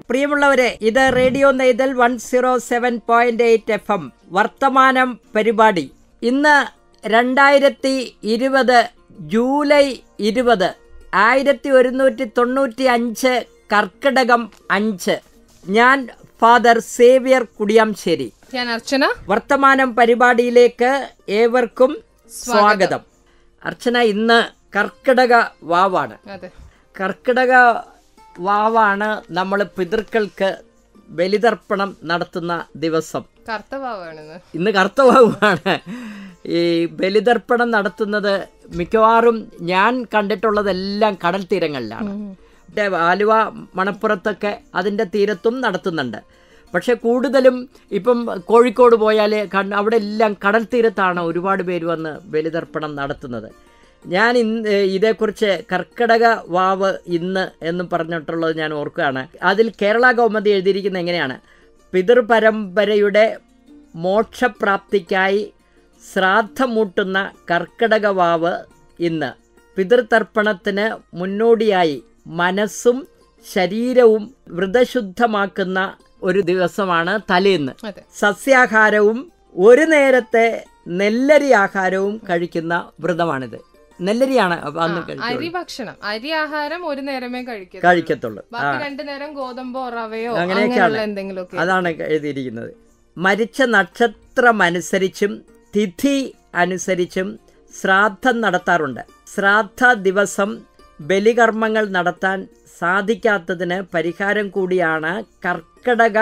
പ്രിയമുള്ളവരെ ഇത് radio Neythal one zero seven point eight F M വർത്തമാനം പരിപാടി ഇന്ന് രണ്ടായിരത്തി ഇരുപത് ജൂലൈ ഇരുപത് ആയിരത്തി ഒരുന്നൂറ്റി തൊണ്ണൂറ്റി അഞ്ച് കർക്കിടകം അഞ്ച് ഞാൻ ഫാദർ സേവിയർ കുടിയാംശേരി ഞാൻ അർച്ചന വർത്തമാനം പരിപാടിയിലേക്ക് ഏവർക്കും സ്വാഗതം അർച്ചന ഇന്ന് കർക്കിടക വാവാണ് അതെ കർക്കിടക വാവാണ് നമ്മൾ പിതൃക്കൾക്ക് ബലിതർപ്പണം നടത്തുന്ന ദിവസം കർത്തവാവാണിന്ന് ഇന്ന് കർത്തവാവുമാണ് ഈ ബലിതർപ്പണം നടത്തുന്നത് മിക്കവാറും ഞാൻ കണ്ടിട്ടുള്ളതെല്ലാം കടൽ തീരങ്ങളിലാണ് മറ്റേ ആലുവ മണപ്പുറത്തൊക്കെ അതിൻ്റെ തീരത്തും നടത്തുന്നുണ്ട് പക്ഷെ കൂടുതലും ഇപ്പം കോഴിക്കോട് പോയാൽ കണ്ട് അവിടെ എല്ലാം കടൽ തീരത്താണ് ഒരുപാട് പേര് വന്ന് ബലിതർപ്പണം നടത്തുന്നത് ഞാൻ ഇന്ന് ഇതേക്കുറിച്ച് കർക്കിടക വാവ് ഇന്ന് എന്ന് പറഞ്ഞിട്ടുള്ളത് ഞാൻ ഓർക്കുകയാണ് അതിൽ കേരള കൗമുദി എഴുതിയിരിക്കുന്നത് എങ്ങനെയാണ് പിതൃപരമ്പരയുടെ മോക്ഷപ്രാപ്തിക്കായി ശ്രാദ്ധമൂട്ടുന്ന കർക്കിടക വാവ് ഇന്ന് പിതൃതർപ്പണത്തിന് മുന്നോടിയായി മനസ്സും ശരീരവും വ്രതശുദ്ധമാക്കുന്ന ഒരു ദിവസമാണ് തലേന്ന് അതെ സസ്യാഹാരവും ഒരു നേരത്തെ നെല്ലരി ആഹാരവും കഴിക്കുന്ന വ്രതമാണിത് നെല്ലരിയാണ് അന്ന് കഴിക്കുള്ളൂ. അരി ഭക്ഷണം അരി ആഹാരം ഒരു നേരമേ കഴിക്കൂ കഴിക്കത്തുള്ളൂ ആ ബാക്കി രണ്ടു നേരം ഗോതമ്പോ റവയോ അങ്ങനെയൊക്കെയാണ്. അങ്ങനെയുള്ള എന്തെങ്കിലുമൊക്കെ അതാണ് എഴുതിയിരിക്കുന്നത് മരിച്ച നക്ഷത്രമനുസരിച്ചും തിഥി അനുസരിച്ചും ശ്രാദ്ധം നടത്താറുണ്ട് ശ്രാദ്ധ ദിവസം ബലികർമ്മങ്ങൾ നടത്താൻ സാധിക്കാത്തതിന് പരിഹാരം കൂടിയാണ് കർക്കടക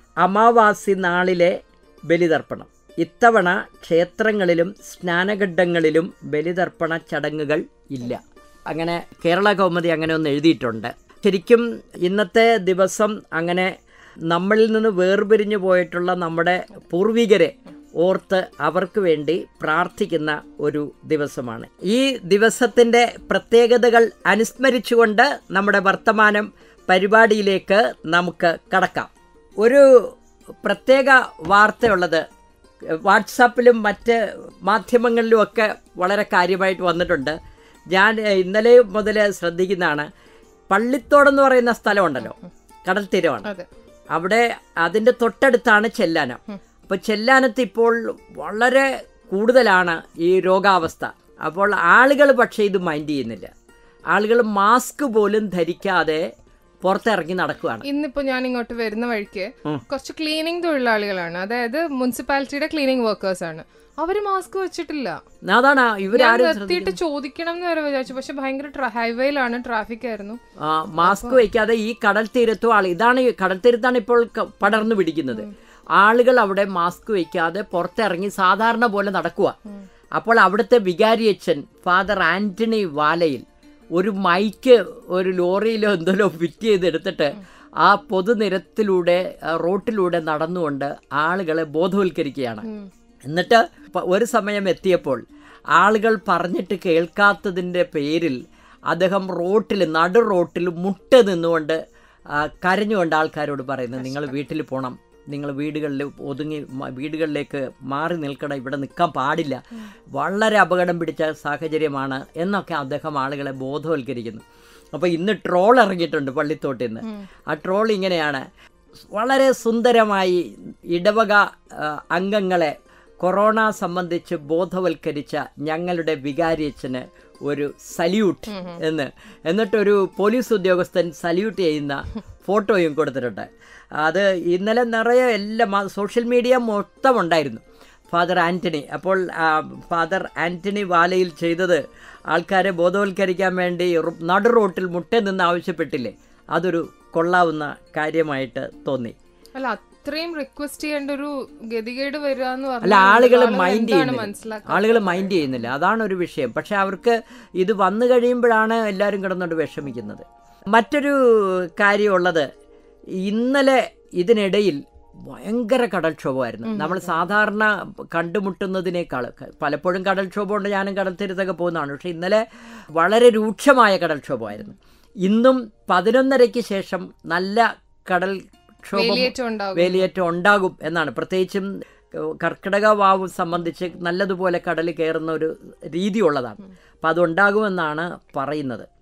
അമാവാസി നാളിലെ ബലിതർപ്പണം ഇത്തവണ ക്ഷേത്രങ്ങളിലും സ്നാനഘട്ടങ്ങളിലും ബലിതർപ്പണ ചടങ്ങുകൾ ഇല്ല അങ്ങനെ കേരള കൗമുദി അങ്ങനെ ഒന്ന് എഴുതിയിട്ടുണ്ട് ശരിക്കും ഇന്നത്തെ ദിവസം അങ്ങനെ നമ്മളിൽ നിന്ന് വേർപിരിഞ്ഞു പോയിട്ടുള്ള നമ്മുടെ പൂർവികരെ ഓർത്ത് അവർക്ക് വേണ്ടി പ്രാർത്ഥിക്കുന്ന ഒരു ദിവസമാണ് ഈ ദിവസത്തിൻ്റെ പ്രത്യേകതകൾ അനുസ്മരിച്ചുകൊണ്ട് നമ്മുടെ വർത്തമാനം പരിപാടിയിലേക്ക് നമുക്ക് കടക്കാം ഒരു പ്രത്യേക വാർത്തയുള്ളത് വാട്സാപ്പിലും മറ്റ് മാധ്യമങ്ങളിലും ഒക്കെ വളരെ കാര്യമായിട്ട് വന്നിട്ടുണ്ട് ഞാൻ എഹ്, ഇന്നലെ മുതൽ ശ്രദ്ധിക്കുന്നതാണ് പള്ളിത്തോടെന്ന് പറയുന്ന സ്ഥലമുണ്ടല്ലോ കടൽ തീരമാണ് അതെ അവിടെ അതിൻ്റെ തൊട്ടടുത്താണ് ചെല്ലാനം അപ്പോൾ ചെല്ലാനത്ത് ഇപ്പോൾ വളരെ കൂടുതലാണ് ഈ രോഗാവസ്ഥ അപ്പോൾ ആളുകൾ പക്ഷേ ഇത് മൈൻഡ് ചെയ്യുന്നില്ല ആളുകൾ മാസ്ക് പോലും ധരിക്കാതെ പുറത്തിറങ്ങി നടക്കുകയാണ് ഇന്നിപ്പോ ഞാൻ ഇങ്ങോട്ട് വരുന്ന വഴിക്ക് കുറച്ച് ക്ലീനിങ് തൊഴിലാളികളാണ് അതായത് മുനിസിപ്പാലിറ്റിയുടെ ക്ലീനിങ് വർക്കേഴ്സ് ആണ് അവര് മാസ്ക് വെച്ചിട്ടില്ല അതാണ് ഞാൻ ഇവരാരും നിർത്തിയിട്ട് ചോദിക്കണം എന്ന് വരെ വിചാരിച്ചു പക്ഷെ ഭയങ്കര ഹൈവേയിലാണ് ട്രാഫിക് ആയിരുന്നു ആ, മാസ്ക് വയ്ക്കാതെ ഈ കടൽ തീരത്തും ആൾ ഇതാണ് ഈ കടൽ തീരത്താണ് ഇപ്പോൾ ക- പടർന്നു പിടിക്കുന്നത് ആളുകൾ അവിടെ മാസ്ക് വയ്ക്കാതെ പുറത്തിറങ്ങി സാധാരണ പോലെ നടക്കുക അപ്പോൾ അവിടുത്തെ വികാരിയച്ഛൻ ഫാദർ ആന്റണി വാലയിൽ ഒരു മൈക്ക് ഒരു ലോറിയിലോ എന്തെല്ലോ ഫിറ്റ് ചെയ്തെടുത്തിട്ട് ആ പൊതുനിരത്തിലൂടെ ആ, റോട്ടിലൂടെ നടന്നുകൊണ്ട് ആളുകളെ ബോധവൽക്കരിക്കുകയാണ് എന്നിട്ട് പ- ഒരു സമയം എത്തിയപ്പോൾ ആളുകൾ പറഞ്ഞിട്ട് കേൾക്കാത്തതിൻ്റെ പേരിൽ അദ്ദേഹം റോട്ടിൽ നടു റോട്ടിൽ മുട്ട നിന്നുകൊണ്ട് ആ, കരഞ്ഞുകൊണ്ട് ആൾക്കാരോട് പറയുന്നത് നിങ്ങൾ വീട്ടിൽ പോകണം നിങ്ങൾ വീടുകളിൽ ഒതുങ്ങി മ- വീടുകളിലേക്ക് മാറി നിൽക്കണം ഇവിടെ നിൽക്കാൻ പാടില്ല വളരെ അപകടം പിടിച്ച സാഹചര്യമാണ് എന്നൊക്കെ അദ്ദേഹം ആളുകളെ ബോധവൽക്കരിക്കുന്നു അപ്പോൾ ഇന്ന് ട്രോൾ ഇറങ്ങിയിട്ടുണ്ട് പള്ളിത്തോട്ടിൽ നിന്ന് ആ ട്രോൾ ഇങ്ങനെയാണ് വളരെ സുന്ദരമായി ഇടവക ആ, അംഗങ്ങളെ കൊറോണ സംബന്ധിച്ച് ബോധവൽക്കരിച്ച ഞങ്ങളുടെ വികാരിയച്ഛന് ഒരു സല്യൂട്ട് എന്ന് എന്നിട്ടൊരു പോലീസ് ഉദ്യോഗസ്ഥൻ സല്യൂട്ട് ചെയ്യുന്ന ഫോട്ടോയും കൊടുത്തിട്ടുണ്ട് അത് ഇന്നലെ നിറയെ എല്ലാം ആ സോഷ്യൽ മീഡിയ മൊത്തം ഉണ്ടായിരുന്നു ഫാദർ ആൻ്റണി അപ്പോൾ ആ, ഫാദർ ആൻ്റണി വാലയിൽ ചെയ്തത് ആൾക്കാരെ ബോധവൽക്കരിക്കാൻ വേണ്ടി റു- നടു റോട്ടിൽ മുട്ട നിന്ന് ആവശ്യപ്പെട്ടില്ലേ അതൊരു കൊള്ളാവുന്ന കാര്യമായിട്ട് തോന്നി അല്ല അത്രയും റിക്വസ്റ്റ് ചെയ്യേണ്ട ഒരു ഗതികേട് വരിക എന്ന് അല്ല പറഞ്ഞാൽ ആളുകൾ ആളുകൾ മൈൻഡ് എന്താണ് ചെയ്യുന്നില്ല മനസ്സിലാക്കുക ആളുകൾ മൈൻഡ് ചെയ്യുന്നില്ല അതാണ് ഒരു വിഷയം പക്ഷെ അവർക്ക് ഇത് വന്നു കഴിയുമ്പോഴാണ് എല്ലാവരും കിടന്നുകൊണ്ട് വിഷമിക്കുന്നത് മറ്റൊരു കാര്യമുള്ളത് ഇന്നലെ ഇതിനിടയിൽ ഭയങ്കര കടൽക്ഷോഭമായിരുന്നു നമ്മൾ സാധാരണ കണ്ടുമുട്ടുന്നതിനേക്കാൾ പലപ്പോഴും കടൽക്ഷോഭമുണ്ട് ഞാനും കടൽ തീരത്തൊക്കെ പോകുന്നതാണ് പക്ഷെ ഇന്നലെ വളരെ രൂക്ഷമായ കടൽക്ഷോഭമായിരുന്നു ഇന്നും പതിനൊന്നരയ്ക്ക് ശേഷം നല്ല കടൽക്ഷോഭം വേലിയേറ്റം ഉണ്ടാകും വേലിയേറ്റം ഉണ്ടാകും എന്നാണ് പ്രത്യേകിച്ചും ഏഹ്, കർക്കിടക വാവ് സംബന്ധിച്ച് നല്ലതുപോലെ കടൽ കയറുന്ന ഒരു രീതി ഉള്ളതാണ് അപ്പം അതുണ്ടാകുമെന്നാണ് പറയുന്നത്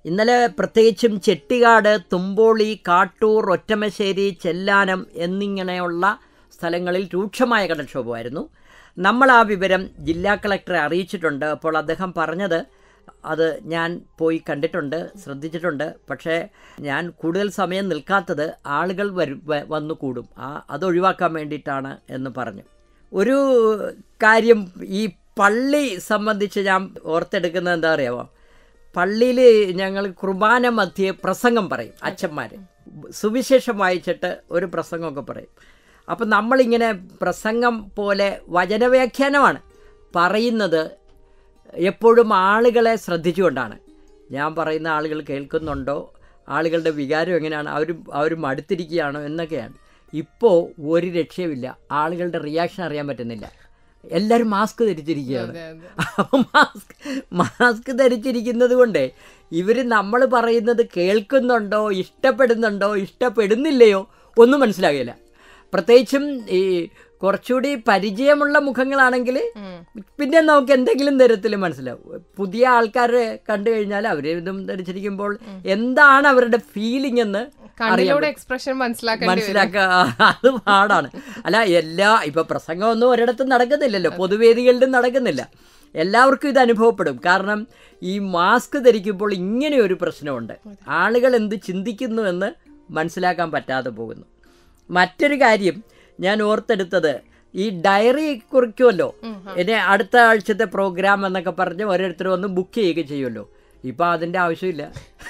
ഇന്നലെ പ്രത്യേകിച്ചും ചെട്ടിക്കാട് തുമ്പോളി കാട്ടൂർ ഒറ്റമശ്ശേരി ചെല്ലാനം എന്നിങ്ങനെയുള്ള സ്ഥലങ്ങളിൽ രൂക്ഷമായ കടൽക്ഷോഭമായിരുന്നു നമ്മൾ ആ വിവരം ജില്ലാ കളക്ടറെ അറിയിച്ചിട്ടുണ്ട് അപ്പോൾ അദ്ദേഹം പറഞ്ഞത് അത് ഞാൻ പോയി കണ്ടിട്ടുണ്ട് ശ്രദ്ധിച്ചിട്ടുണ്ട് പക്ഷേ ഞാൻ കൂടുതൽ സമയം നിൽക്കാത്തത് ആളുകൾ വരും വ- വന്നു കൂടും ആ അത് ഒഴിവാക്കാൻ വേണ്ടിയിട്ടാണ് എന്ന് പറഞ്ഞു ഒരു കാര്യം ഈ പള്ളി സംബന്ധിച്ച് ഞാൻ ഓർത്തെടുക്കുന്നത് എന്താ അറിയാമോ പള്ളിയിൽ ഞങ്ങൾ കുർബാന മധ്യേ പ്രസംഗം പറയും അച്ഛന്മാർ സുവിശേഷം വായിച്ചിട്ട് ഒരു പ്രസംഗമൊക്കെ പറയും അപ്പം നമ്മളിങ്ങനെ പ്രസംഗം പോലെ വചനവ്യാഖ്യാനമാണ് പറയുന്നത് എപ്പോഴും ആളുകളെ ശ്രദ്ധിച്ചുകൊണ്ടാണ് ഞാൻ പറയുന്ന ആളുകൾ കേൾക്കുന്നുണ്ടോ ആളുകളുടെ വികാരം എങ്ങനെയാണ് അവരും അവരും അടുത്തിരിക്കുകയാണോ എന്നൊക്കെയാണ് ഇപ്പോൾ ഒരു രക്ഷയുമില്ല ആളുകളുടെ റിയാക്ഷൻ അറിയാൻ പറ്റുന്നില്ല എല്ലാവരും മാസ്ക് ധരിച്ചിരിക്കുകയാണ് അതെ അതെ അപ്പം മാസ്ക് മാസ്ക് ധരിച്ചിരിക്കുന്നത് കൊണ്ട് ഇവർ നമ്മൾ പറയുന്നത് കേൾക്കുന്നുണ്ടോ ഇഷ്ടപ്പെടുന്നുണ്ടോ ഇഷ്ടപ്പെടുന്നില്ലയോ ഒന്നും മനസ്സിലാകില്ല പ്രത്യേകിച്ചും ഈ കുറച്ചുകൂടി പരിചയമുള്ള മുഖങ്ങളാണെങ്കിൽ ഉം. പിന്നെ നമുക്ക് എന്തെങ്കിലും തരത്തിൽ മനസ്സിലാവും പുതിയ ആൾക്കാരെ കണ്ടു കഴിഞ്ഞാൽ അവർ ഇതും ധരിച്ചിരിക്കുമ്പോൾ എന്താണ് അവരുടെ ഫീലിംഗ് എന്ന് കണ്ണിലൂടെ എക്സ്പ്രഷൻ മനസ്സിലാക്കേണ്ടി വരും മനസ്സിലാക്കുക അത് പാടാണ് അല്ല എല്ലാ ഇപ്പൊ പ്രസംഗമൊന്നും ഒരിടത്തും നടക്കുന്നില്ലല്ലോ പൊതുവേദികളിലും നടക്കുന്നില്ല എല്ലാവർക്കും ഇത് അനുഭവപ്പെടും കാരണം ഈ മാസ്ക് ധരിക്കുമ്പോൾ ഇങ്ങനെ ഒരു പ്രശ്നമുണ്ട് ആളുകൾ എന്ത് ചിന്തിക്കുന്നു എന്ന് മനസ്സിലാക്കാൻ പറ്റാതെ പോകുന്നു മറ്റൊരു കാര്യം ഞാൻ ഓർത്തെടുത്തത് ഈ ഡയറി കുറിക്കുമല്ലോ എന്നെ അടുത്ത ആഴ്ചത്തെ പ്രോഗ്രാം എന്നൊക്കെ പറഞ്ഞ് ഓരോരുത്തർ വന്ന് ബുക്ക് ചെയ്യുകയൊക്കെ ചെയ്യുമല്ലോ ഇപ്പം അതിൻ്റെ ആവശ്യമില്ല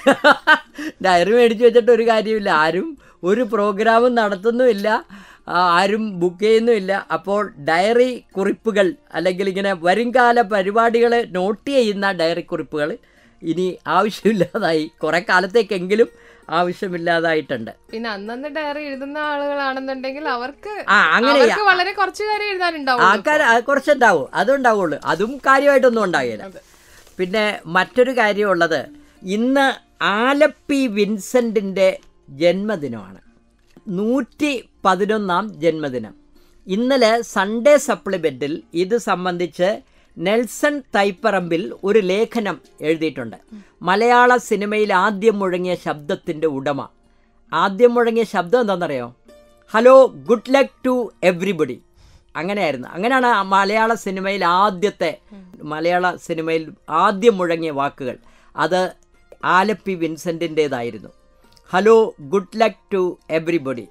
ഡയറി മേടിച്ച് വെച്ചിട്ട് ഒരു കാര്യമില്ല ആരും ഒരു പ്രോഗ്രാമും നടത്തുന്നുമില്ല ആ, ആരും ബുക്ക് ചെയ്യുന്നുമില്ല അപ്പോൾ ഡയറി കുറിപ്പുകൾ അല്ലെങ്കിൽ ഇങ്ങനെ വരുംകാല പരിപാടികൾ നോട്ട് ചെയ്യുന്ന ഡയറി കുറിപ്പുകൾ ഇനി ആവശ്യമില്ലാതായി കുറേ കാലത്തേക്കെങ്കിലും ആവശ്യമില്ലാതായിട്ടുണ്ട് പിന്നെ അന്നന്ന് ഡയറി എഴുതുന്ന ആളുകളാണെന്നുണ്ടെങ്കിൽ അവർക്ക് ആ അങ്ങനെ അവർക്ക് വളരെ കുറച്ച് കാര്യം എഴുതാനുണ്ടാവും ആൾക്കാർ കുറച്ചുണ്ടാവും അതുണ്ടാവുള്ളൂ അതും കാര്യമായിട്ടൊന്നും ഉണ്ടാകില്ല പിന്നെ മറ്റൊരു കാര്യമുള്ളത് ഇന്ന് ആലപ്പി വിൻസെൻറ്റിൻ്റെ ജന്മദിനമാണ് നൂറ്റി പതിനൊന്നാം ജന്മദിനം ഇന്നലെ സൺഡേ സപ്ലിമെൻറ്റിൽ ഇത് സംബന്ധിച്ച് നെൽസൺ തൈപ്പറമ്പിൽ ഒരു ലേഖനം എഴുതിയിട്ടുണ്ട് മലയാള സിനിമയിൽ ആദ്യം മുഴങ്ങിയ ശബ്ദത്തിൻ്റെ ഉടമ ആദ്യം മുഴങ്ങിയ ശബ്ദം എന്താണെന്നറിയോ hello good luck to everybody അങ്ങനെയായിരുന്നു അങ്ങനെയാണ് ആ മലയാള സിനിമയിൽ ആദ്യത്തെ മലയാള സിനിമയിൽ ആദ്യം മുഴങ്ങിയ വാക്കുകൾ അത് ആലപ്പി വിൻസെൻറ്റിൻ്റേതായിരുന്നു hello good luck to everybody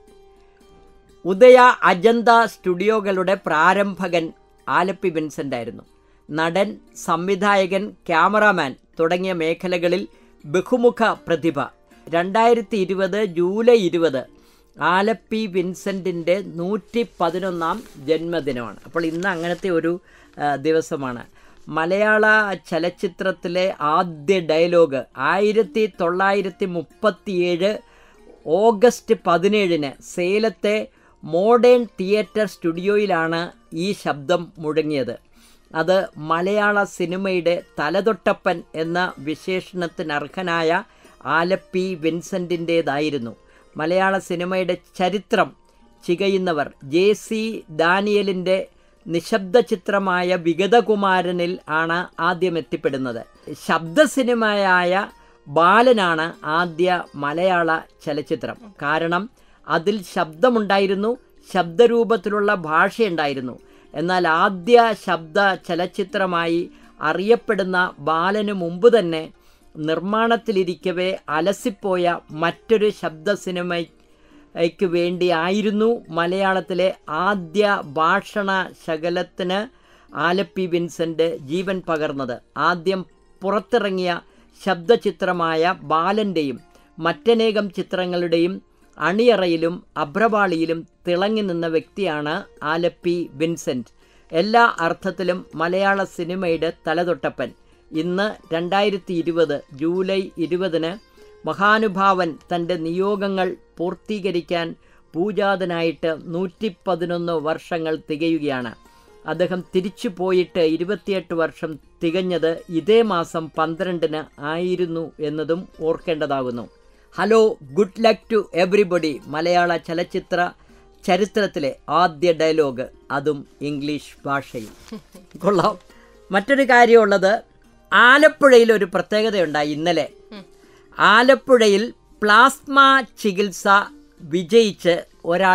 Udaya Ajantha സ്റ്റുഡിയോകളുടെ പ്രാരംഭകൻ ആലപ്പി വിൻസെൻ്റ് ആയിരുന്നു നടൻ സംവിധായകൻ ക്യാമറാമാൻ തുടങ്ങിയ മേഖലകളിൽ ബഹുമുഖ പ്രതിഭ രണ്ടായിരത്തി ഇരുപത് ജൂലൈ ഇരുപത് ആലപ്പി വിൻസെൻറ്റിൻ്റെ നൂറ്റി പതിനൊന്നാം ജന്മദിനമാണ് അപ്പോൾ ഇന്ന് അങ്ങനത്തെ ഒരു ആ, ദിവസമാണ് മലയാള ചലച്ചിത്രത്തിലെ ആദ്യ ഡയലോഗ് ആയിരത്തി തൊള്ളായിരത്തി മുപ്പത്തിയേഴ് ഓഗസ്റ്റ് പതിനേഴിന് സേലത്തെ മോഡേൺ തിയേറ്റർ സ്റ്റുഡിയോയിലാണ് ഈ ശബ്ദം മുഴങ്ങിയത് അത് മലയാള സിനിമയുടെ തലതൊട്ടപ്പൻ എന്ന വിശേഷണത്തിനർഹനായ ആലപ്പി വിൻസെൻറ്റിൻ്റേതായിരുന്നു മലയാള സിനിമയുടെ ചരിത്രം ചികയുന്നവർ ജെ സി ദാനിയലിൻ്റെ നിശബ്ദ ചിത്രമായ വിഗതകുമാരനിൽ ആണ് ആദ്യം എത്തിപ്പെടുന്നത് ശബ്ദ സിനിമയായ ബാലനാണ് ആദ്യ മലയാള ചലച്ചിത്രം കാരണം അതിൽ ശബ്ദമുണ്ടായിരുന്നു ശബ്ദരൂപത്തിലുള്ള ഭാഷയുണ്ടായിരുന്നു എന്നാൽ ആദ്യ ശബ്ദ ചലച്ചിത്രമായി അറിയപ്പെടുന്ന ബാലന് മുമ്പ് തന്നെ നിർമ്മാണത്തിലിരിക്കവേ അലസിപ്പോയ മറ്റൊരു ശബ്ദ സിനിമയ്ക്ക് വേണ്ടിയായിരുന്നു മലയാളത്തിലെ ആദ്യ ഭാഷണ ശകലത്തിന് ആലപ്പി വിൻസെൻ്റ് ജീവൻ പകർന്നത് ആദ്യം പുറത്തിറങ്ങിയ ശബ്ദചിത്രമായ ബാലൻ്റെയും മറ്റനേകം ചിത്രങ്ങളുടെയും അണിയറയിലും അഭ്രപാളിയിലും തിളങ്ങി നിന്ന വ്യക്തിയാണ് ആലപ്പി വിൻസെൻ്റ് എല്ലാ അർത്ഥത്തിലും മലയാള സിനിമയുടെ തലതൊട്ടപ്പൻ ഇന്ന് രണ്ടായിരത്തി ഇരുപത് ജൂലൈ ഇരുപതിന് മഹാനുഭാവൻ തൻ്റെ നിയോഗങ്ങൾ പൂർത്തീകരിക്കാൻ പൂജാതനായിട്ട് നൂറ്റി പതിനൊന്ന് വർഷങ്ങൾ തികയുകയാണ് അദ്ദേഹം തിരിച്ചു പോയിട്ട് ഇരുപത്തിയെട്ട് വർഷം തികഞ്ഞത് ഇതേ മാസം പന്ത്രണ്ടിന് ആയിരുന്നു എന്നതും ഓർക്കേണ്ടതാകുന്നു hello good luck to everybody മലയാള ചലച്ചിത്ര ചരിത്രത്തിലെ ആദ്യ ഡയലോഗ് അതും ഇംഗ്ലീഷ് ഭാഷയിൽ കൊള്ളാം മറ്റൊരു കാര്യമുള്ളത് ആലപ്പുഴയിൽ ഒരു പ്രത്യേകതയുണ്ടായി ഇന്നലെ ആലപ്പുഴയിൽ പ്ലാസ്മ ചികിത്സ വിജയിച്ച് ഒരാൾ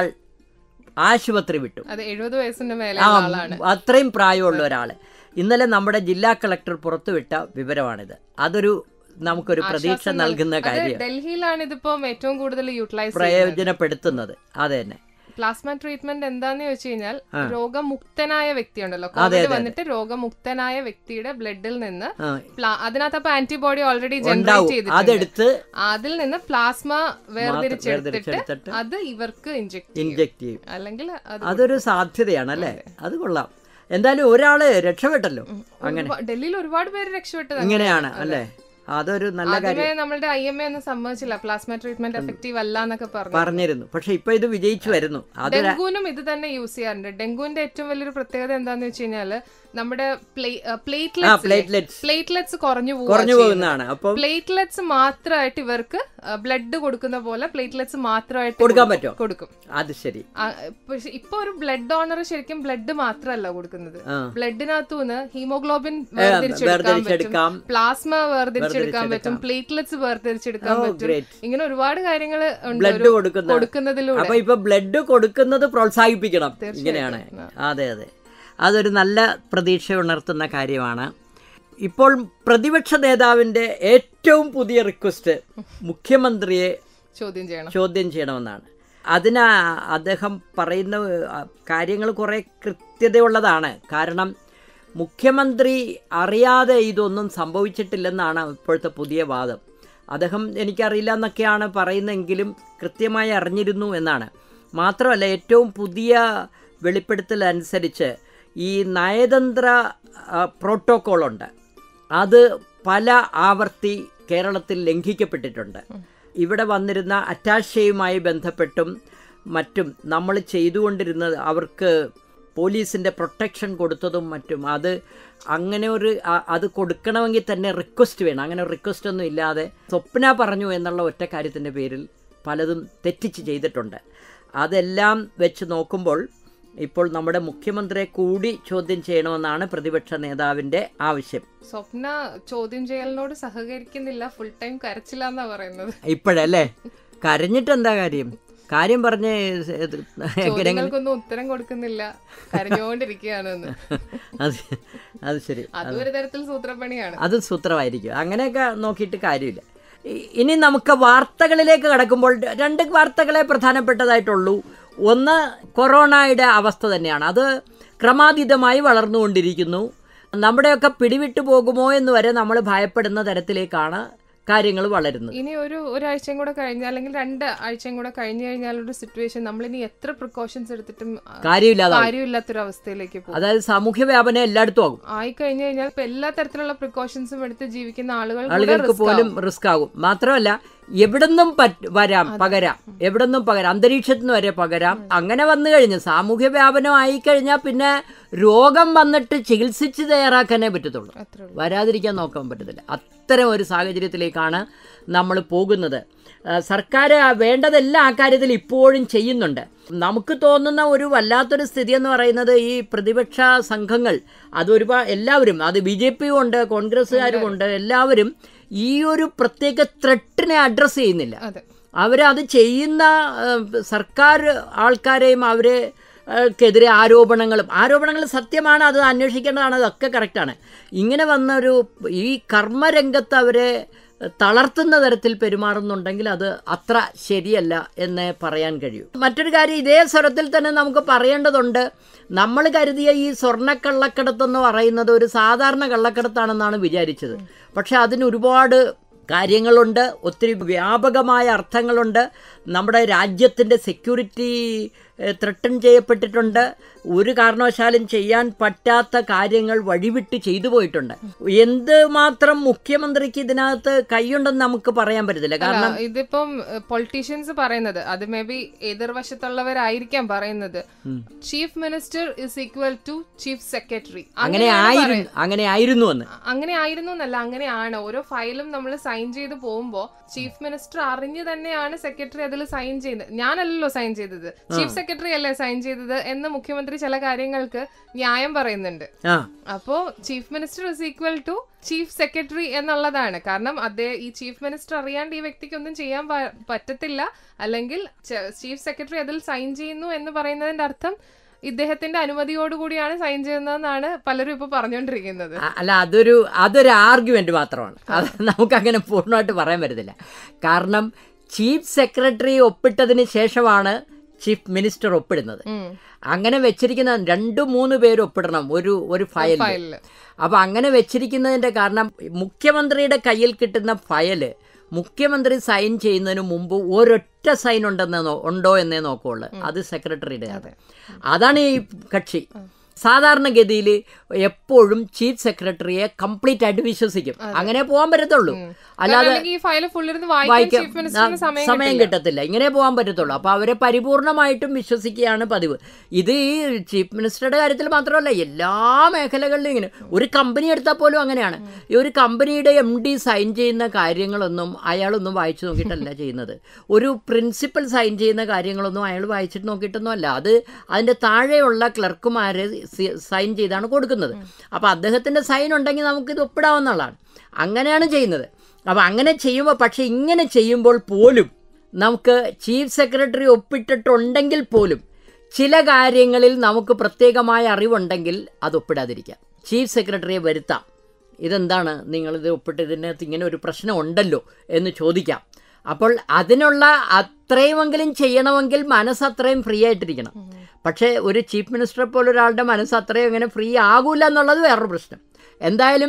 ആശുപത്രി വിട്ടു അത് എഴുപത് വയസ്സിന്റെ മേലെ ആ ആളാണ് അത്രയും പ്രായമുള്ള ഒരാൾ ഇന്നലെ നമ്മുടെ ജില്ലാ കളക്ടർ പുറത്തുവിട്ട വിവരമാണിത് അതൊരു നമുക്കൊരു പ്രതീക്ഷ നൽകുന്ന അത് കാര്യം ഡൽഹിയിലാണ് ഇതിപ്പം ഏറ്റവും കൂടുതൽ യൂട്ടിലൈസ് പ്രയോജനപ്പെടുത്തുന്നത് അത് തന്നെ പ്ലാസ്മ ട്രീറ്റ്മെന്റ് എന്താന്ന് ചോദിച്ചു കഴിഞ്ഞാൽ രോഗമുക്തനായ വ്യക്തിയുണ്ടല്ലോ കോവിഡ് വന്നിട്ട് രോഗമുക്തനായ വ്യക്തിയുടെ ബ്ലഡിൽ നിന്ന് ആ, പ്ലാ- അതിനകത്ത് അപ്പൊ ആന്റിബോഡി ഓൾറെഡി ജനറേറ്റ് ഉണ്ടാവും ചെയ്തിട്ടുണ്ട് അതെടുത്ത് അതിൽ നിന്ന് പ്ലാസ്മ വേർതിരിച്ചെടുത്തിട്ട് വേർതിരിച്ചെടുത്തിട്ട് അത് ഇവർക്ക് ഇഞ്ചെക്ട് ചെയ്യും ഇഞ്ചെക്ട് ചെയ്യും അല്ലെങ്കിൽ അത് അതൊരു സാധ്യതയാണ് അല്ലേ അത് കൊള്ളാം എന്തായാലും ഒരാള് രക്ഷപ്പെട്ടല്ലോ അങ്ങനെ ഒരുപാ- ഡൽഹിയിൽ ഒരുപാട് പേര് രക്ഷപ്പെട്ടത് ഇങ്ങനെയാണ് അല്ലേ അതൊരു നല്ല കാര്യം ആദ്യമേ നമ്മളുടെ ഐ എം എ ഒന്നും സമ്മതിച്ചില്ല പ്ലാസ്മ ട്രീറ്റ്മെന്റ് എഫക്റ്റീവ് അല്ല എന്നൊക്കെ പറഞ്ഞു പറഞ്ഞിരുന്നു പക്ഷെ ഇപ്പൊ ഇത് വിജയിച്ചു വരുന്നു അത് ഡെങ്കുവിനും ഇത് തന്നെ യൂസ് ചെയ്യാറുണ്ട് ഡെങ്കുവിന്റെ ഏറ്റവും വലിയൊരു പ്രത്യേകത എന്താന്ന് വെച്ച് കഴിഞ്ഞാല് നമ്മുടെ ആ പ്ലേറ്റ്ലെറ്റ്സ് പ്ലേറ്റ്ലെറ്റ്സ് പ്ലേറ്റ്ലെറ്റ്സ് കുറഞ്ഞു പോകും കുറഞ്ഞു പോകുന്നതാണ് അപ്പം പ്ലേറ്റ്ലെറ്റ്സ് മാത്രമായിട്ട് ഇവർക്ക് ബ്ലഡ് കൊടുക്കുന്ന പോലെ പ്ലേറ്റ്ലെറ്റ്സ് മാത്രമായിട്ട് കൊടുക്കാൻ പറ്റുമോ കൊടുക്കും അത് ശരി ആ, പക്ഷെ ഇപ്പൊ ഒരു ബ്ലഡ് ഡോണർ ശരിക്കും ബ്ലഡ് മാത്രമല്ല കൊടുക്കുന്നത് ആ. ബ്ലഡിനകത്തുനിന്ന് ഹീമോഗ്ലോബിൻ വേർതിരിച്ചെടുക്കാൻ പറ്റും വേർതിരിച്ചെടുക്കാം പ്ലാസ്മ വേർതിരിച്ചെടുക്കാൻ പറ്റും പ്ലേറ്റ്ലെറ്റ്സ് വേർതിരിച്ചെടുക്കാൻ ഓ, പറ്റും great. ഇങ്ങനെ ഒരുപാട് കാര്യങ്ങൾ ബ്ലഡ് കൊടുക്കുന്ന കൊടുക്കുന്നതിലൂടെ അപ്പൊ ഇപ്പൊ ബ്ലഡ് കൊടുക്കുന്നത് പ്രോത്സാഹിപ്പിക്കണം ഇങ്ങനെയാണ് അതെ അതെ അതൊരു നല്ല പ്രതീക്ഷ ഉണർത്തുന്ന കാര്യമാണ് ഇപ്പോൾ പ്രതിപക്ഷ നേതാവിന്റെ ഏറ്റവും പുതിയ റിക്വസ്റ്റ് മുഖ്യമന്ത്രിയെ ചോദ്യം ചെയ്യണം ചോദ്യം ചെയ്യണമെന്നാണ് അതിന് അദ്ദേഹം പറയുന്ന കാര്യങ്ങൾ കുറേ കൃത്യതയുള്ളതാണ് കാരണം മുഖ്യമന്ത്രി അറിയാതെ ഇതൊന്നും സംഭവിച്ചിട്ടില്ലെന്നാണ് ഇപ്പോഴത്തെ പുതിയ വാദം അദ്ദേഹം എനിക്കറിയില്ല എന്നൊക്കെയാണ് പറയുന്നതെങ്കിലും കൃത്യമായി അറിഞ്ഞിരുന്നു എന്നാണ് മാത്രമല്ല ഏറ്റവും പുതിയ വെളിപ്പെടുത്തൽ അനുസരിച്ച് ഈ നയതന്ത്ര ആ, പ്രോട്ടോക്കോളുണ്ട് അത് പല ആവർത്തി കേരളത്തിൽ ലംഘിക്കപ്പെട്ടിട്ടുണ്ട് ഇവിടെ വന്നിരുന്ന അറ്റാഷയുമായി ബന്ധപ്പെട്ടും മറ്റും നമ്മൾ ചെയ്തുകൊണ്ടിരുന്നത് അവർക്ക് പോലീസിൻ്റെ പ്രൊട്ടക്ഷൻ കൊടുത്തതും മറ്റും അത് അങ്ങനെ ഒരു ആ- അത് കൊടുക്കണമെങ്കിൽ തന്നെ റിക്വസ്റ്റ് വേണം അങ്ങനെ റിക്വസ്റ്റ് ഒന്നും ഇല്ലാതെ സ്വപ്ന പറഞ്ഞു എന്നുള്ള ഒറ്റ കാര്യത്തിൻ്റെ പേരിൽ പലതും തെറ്റിച്ച് ചെയ്തിട്ടുണ്ട് അതെല്ലാം വെച്ച് നോക്കുമ്പോൾ ഇപ്പോൾ നമ്മുടെ മുഖ്യമന്ത്രിയെ കൂടി ചോദ്യം ചെയ്യണമെന്നാണ് പ്രതിപക്ഷ നേതാവിൻ്റെ ആവശ്യം സ്വപ്ന ചോദ്യം ചെയ്യലിനോട് സഹകരിക്കുന്നില്ല ഫുൾ ടൈം കരച്ചില്ല പറയുന്നത് ഇപ്പോഴല്ലേ കരഞ്ഞിട്ട് എന്താ കാര്യം കാര്യം പറഞ്ഞ് ഇത് എങ്ങനെ ചോദ്യങ്ങൾക്കൊന്നും ഉത്തരം കൊടുക്കുന്നില്ല കരഞ്ഞുകൊണ്ടിരിക്കുകയാണെന്ന് അത് അത് ശരി അതും ഒരു തരത്തിൽ സൂത്രപ്പണിയാണ് അത് സൂത്രമായിരിക്കും അങ്ങനെയൊക്കെ നോക്കിയിട്ട് കാര്യമില്ല ഇ- ഇനി നമുക്ക് വാർത്തകളിലേക്ക് കടക്കുമ്പോൾ രണ്ട് വാർത്തകളെ പ്രധാനപ്പെട്ടതായിട്ടുള്ളൂ ഒന്ന് കൊറോണയുടെ അവസ്ഥ തന്നെയാണ് അത് ക്രമാതീതമായി വളർന്നുകൊണ്ടിരിക്കുന്നു നമ്മുടെയൊക്കെ പിടിവിട്ടു പോകുമോ എന്ന് വരെ നമ്മൾ ഭയപ്പെടുന്ന തരത്തിലേക്കാണ് കാര്യങ്ങൾ വളരുന്നത് ഇനി ഒരു ഒരാഴ്ചയും കൂടെ കഴിഞ്ഞാൽ അല്ലെങ്കിൽ രണ്ട് ആഴ്ചയും കൂടെ കഴിഞ്ഞു കഴിഞ്ഞാൽ ഒരു സിറ്റുവേഷൻ നമ്മൾ ഇനി എത്ര പ്രിക്കോഷൻസ് എടുത്തിട്ടും ആ, കാര്യമില്ലാതെ കാര്യമില്ലാത്തൊരു അവസ്ഥയിലേക്ക് പോകും അതായത് സാമൂഹ്യ വ്യാപനം എല്ലായിടത്തും ആകും ആയി കഴിഞ്ഞു കഴിഞ്ഞാൽ ഇപ്പൊ എല്ലാ തരത്തിലുള്ള പ്രിക്കോഷൻസും എടുത്ത് ജീവിക്കുന്ന ആളുകൾ കൂടെ ആളുകൾക്ക് risk പോലും ആവും. റിസ്ക് ആകും മാത്രമല്ല എവിടുന്നും പറ്റ് വരാം പകരാം എവിടുന്നും പകരാം അന്തരീക്ഷത്തിൽ നിന്ന് വരെ പകരാം അങ്ങനെ വന്നു കഴിഞ്ഞ് സാമൂഹ്യ വ്യാപനം ആയിക്കഴിഞ്ഞാൽ പിന്നെ രോഗം വന്നിട്ട് ചികിത്സിച്ച് തയ്യാറാക്കാനേ പറ്റത്തുള്ളൂ അത്രേ ഉള്ളൂ. വരാതിരിക്കാൻ നോക്കാൻ പറ്റത്തില്ല അത്തരം ഒരു സാഹചര്യത്തിലേക്കാണ് നമ്മൾ പോകുന്നത് ആ, സർക്കാർ ആ വേണ്ടതെല്ലാം ആ കാര്യത്തിൽ ഇപ്പോഴും ചെയ്യുന്നുണ്ട് നമുക്ക് തോന്നുന്ന ഒരു വല്ലാത്തൊരു സ്ഥിതി എന്ന് പറയുന്നത് ഈ പ്രതിപക്ഷ സംഘങ്ങൾ അതൊരുപാട് എല്ലാവരും അത് ബി ജെ പിയും ഉണ്ട് കോൺഗ്രസ്സുകാരും ഉണ്ട് എല്ലാവരും ഈ ഒരു പ്രത്യേക ത്രെട്ടിനെ അഡ്രസ്സ് ചെയ്യുന്നില്ല അതെ അവരത് ചെയ്യുന്ന ആ, സർക്കാർ ആൾക്കാരെയും അവരെ ക്കെതിരെ ആരോപണങ്ങളും ആരോപണങ്ങൾ സത്യമാണ് അത് അന്വേഷിക്കേണ്ടതാണ് അതൊക്കെ കറക്റ്റാണ് ഇങ്ങനെ വന്നൊരു ഈ കർമ്മരംഗത്ത് അവരെ തളർത്തുന്ന തരത്തിൽ പെരുമാറുന്നുണ്ടെങ്കിൽ അത് അത്ര ശരിയല്ല എന്ന് പറയാൻ കഴിയും മറ്റൊരു കാര്യം ഇതേ സ്വരത്തിൽ തന്നെ നമുക്ക് പറയേണ്ടതുണ്ട് നമ്മൾ കരുതിയ ഈ സ്വർണ്ണക്കള്ളക്കടത്തെന്ന് പറയുന്നത് ഒരു സാധാരണ കള്ളക്കടത്താണെന്നാണ് വിചാരിച്ചത് പക്ഷെ അതിന് ഒരുപാട് കാര്യങ്ങളുണ്ട് ഒത്തിരി വ്യാപകമായ അർത്ഥങ്ങളുണ്ട് നമ്മുടെ രാജ്യത്തിൻ്റെ സെക്യൂരിറ്റി ത്രട്ടൺ ചെയ്യപ്പെട്ടിട്ടുണ്ട് ഒരു കാരണവശാലും ചെയ്യാൻ പറ്റാത്ത കാര്യങ്ങൾ വഴിവിട്ട് ചെയ്തു പോയിട്ടുണ്ട് എന്ത് മാത്രം മുഖ്യമന്ത്രിക്ക് ഇതിനകത്ത് കൈയുണ്ടെന്ന് നമുക്ക് പറയാൻ പറ്റത്തില്ല കാരണം അല്ല, ഇതിപ്പം പൊളിറ്റീഷ്യൻസ് പറയുന്നത് അത് മേ ബി എതിർവശത്തുള്ളവരായിരിക്കാം പറയുന്നത് chief minister is equal to chief secretary അങ്ങനെ ആയിരുന്നു അങ്ങനെ ആയിരുന്നു എന്ന് അങ്ങനെ ആയിരുന്നു എന്നല്ല അങ്ങനെയാണ് ഓരോ ഫയലും നമ്മൾ സൈൻ ചെയ്ത് പോകുമ്പോ ചീഫ് മിനിസ്റ്റർ അറിഞ്ഞു തന്നെയാണ് സെക്രട്ടറി അതിൽ സൈൻ ചെയ്യുന്നത് ഞാനല്ലല്ലോ സൈൻ ചെയ്തത് ചീഫ് സെക്രട്ടറി അല്ലേ സൈൻ ചെയ്തത് എന്ന് മുഖ്യമന്ത്രി ചില കാര്യങ്ങൾക്ക് ന്യായം പറയുന്നുണ്ട് ആ അപ്പോ chief minister is equal to chief secretary എന്നുള്ളതാണ് കാരണം അദ്ദേഹം ഈ ചീഫ് മിനിസ്റ്റർ അറിയാണ്ട് ഈ വ്യക്തിക്ക് ഒന്നും ചെയ്യാൻ പ- പറ്റത്തില്ല അല്ലെങ്കിൽ ചീഫ് സെക്രട്ടറി അതിൽ സൈൻ ചെയ്യുന്നു എന്ന് പറയുന്നതിന്റെ അർത്ഥം ഇദ്ദേഹത്തിന്റെ അനുമതിയോടുകൂടിയാണ് സൈൻ ചെയ്യുന്നതെന്നാണ് പലരും ഇപ്പൊ പറഞ്ഞുകൊണ്ടിരിക്കുന്നത് അ- അല്ല അതൊരു അതൊരു ആർഗ്യുമെന്റ് മാത്രമാണ് അത് നമുക്കങ്ങനെ പൂർണ്ണമായിട്ട് പറയാൻ പറ്റത്തില്ല കാരണം ചീഫ് സെക്രട്ടറി ഒപ്പിട്ടതിന് ശേഷമാണ് ചീഫ് മിനിസ്റ്റർ ഒപ്പിടുന്നത് ഉം. അങ്ങനെ വെച്ചിരിക്കുന്ന രണ്ടു മൂന്ന് പേര് ഒപ്പിടണം ഒരു ഒരു ഫയൽ ഫയലില് അപ്പൊ അങ്ങനെ വെച്ചിരിക്കുന്നതിന്റെ കാരണം മുഖ്യമന്ത്രിയുടെ കയ്യിൽ കിട്ടുന്ന ഫയല് മുഖ്യമന്ത്രി സൈൻ ചെയ്യുന്നതിന് മുമ്പ് ഒരൊറ്റ സൈൻ ഉണ്ടെന്ന് നോ- ഉണ്ടോ എന്നേ നോക്കുള്ളൂ അത് സെക്രട്ടറിയുടെ അതാണ് ഈ കക്ഷി സാധാരണഗതിയിൽ എപ്പോഴും ചീഫ് സെക്രട്ടറിയെ കംപ്ലീറ്റ് ആയിട്ട് വിശ്വസിക്കും അങ്ങനെ പോകാൻ പറ്റത്തുള്ളൂ അല്ലാതെ അല്ലെങ്കിൽ ഈ ഫയൽ ഫുള്ളിരുന്ന് വായിക്കാൻ വായിക്കാം ചീഫ് മിനിസ്റ്ററിന് ആ, സമയം സമയം കിട്ടത്തില്ല ഇങ്ങനെ പോകാൻ പറ്റത്തുള്ളൂ അപ്പോൾ അവരെ പരിപൂർണമായിട്ടും വിശ്വസിക്കുകയാണ് പതിവ് ഇത് ഈ ചീഫ് മിനിസ്റ്ററുടെ കാര്യത്തിൽ മാത്രമല്ല എല്ലാ മേഖലകളിലും ഇങ്ങനെ ഒരു കമ്പനി എടുത്താൽ പോലും അങ്ങനെയാണ് ഈ ഒരു കമ്പനിയുടെ എം ഡി സൈൻ ചെയ്യുന്ന കാര്യങ്ങളൊന്നും അയാളൊന്നും വായിച്ചു നോക്കിയിട്ടല്ല ചെയ്യുന്നത് ഒരു പ്രിൻസിപ്പൽ സൈൻ ചെയ്യുന്ന കാര്യങ്ങളൊന്നും അയാൾ വായിച്ചിട്ട് നോക്കിയിട്ടൊന്നും അല്ല അത് അതിൻ്റെ താഴെയുള്ള ക്ലർക്കുമാർ സൈൻ ചെയ്താണ് കൊടുക്കുന്നത് അപ്പോൾ അദ്ദേഹത്തിൻ്റെ സൈൻ ഉണ്ടെങ്കിൽ നമുക്കിത് ഒപ്പിടാവുന്നതാണ് അങ്ങനെയാണ് ചെയ്യുന്നത് അപ്പോൾ അങ്ങനെ ചെയ്യുമ്പോൾ പക്ഷേ ഇങ്ങനെ ചെയ്യുമ്പോൾ പോലും നമുക്ക് ചീഫ് സെക്രട്ടറി ഒപ്പിട്ടിട്ടുണ്ടെങ്കിൽ പോലും ചില കാര്യങ്ങളിൽ നമുക്ക് പ്രത്യേകമായ അറിവുണ്ടെങ്കിൽ അത് ഒപ്പിടാതിരിക്കാം ചീഫ് സെക്രട്ടറിയെ വരുത്താം ഇതെന്താണ് നിങ്ങളിത് ഒപ്പിട്ട് ഇതിനകത്ത് ഇങ്ങനെ ഒരു പ്രശ്നം ഉണ്ടല്ലോ എന്ന് ചോദിക്കാം അപ്പോൾ അതിനുള്ള അത്രയുമെങ്കിലും ചെയ്യണമെങ്കിൽ മനസ്സ് അത്രയും ഫ്രീ ആയിട്ടിരിക്കണം പക്ഷേ ഒരു ചീഫ് മിനിസ്റ്ററെ പോലെ ഒരാളുടെ മനസ്സ് അത്രയും അങ്ങനെ ഫ്രീ ആകൂല എന്നുള്ളത് വേറൊരു പ്രശ്നം എന്തായാലും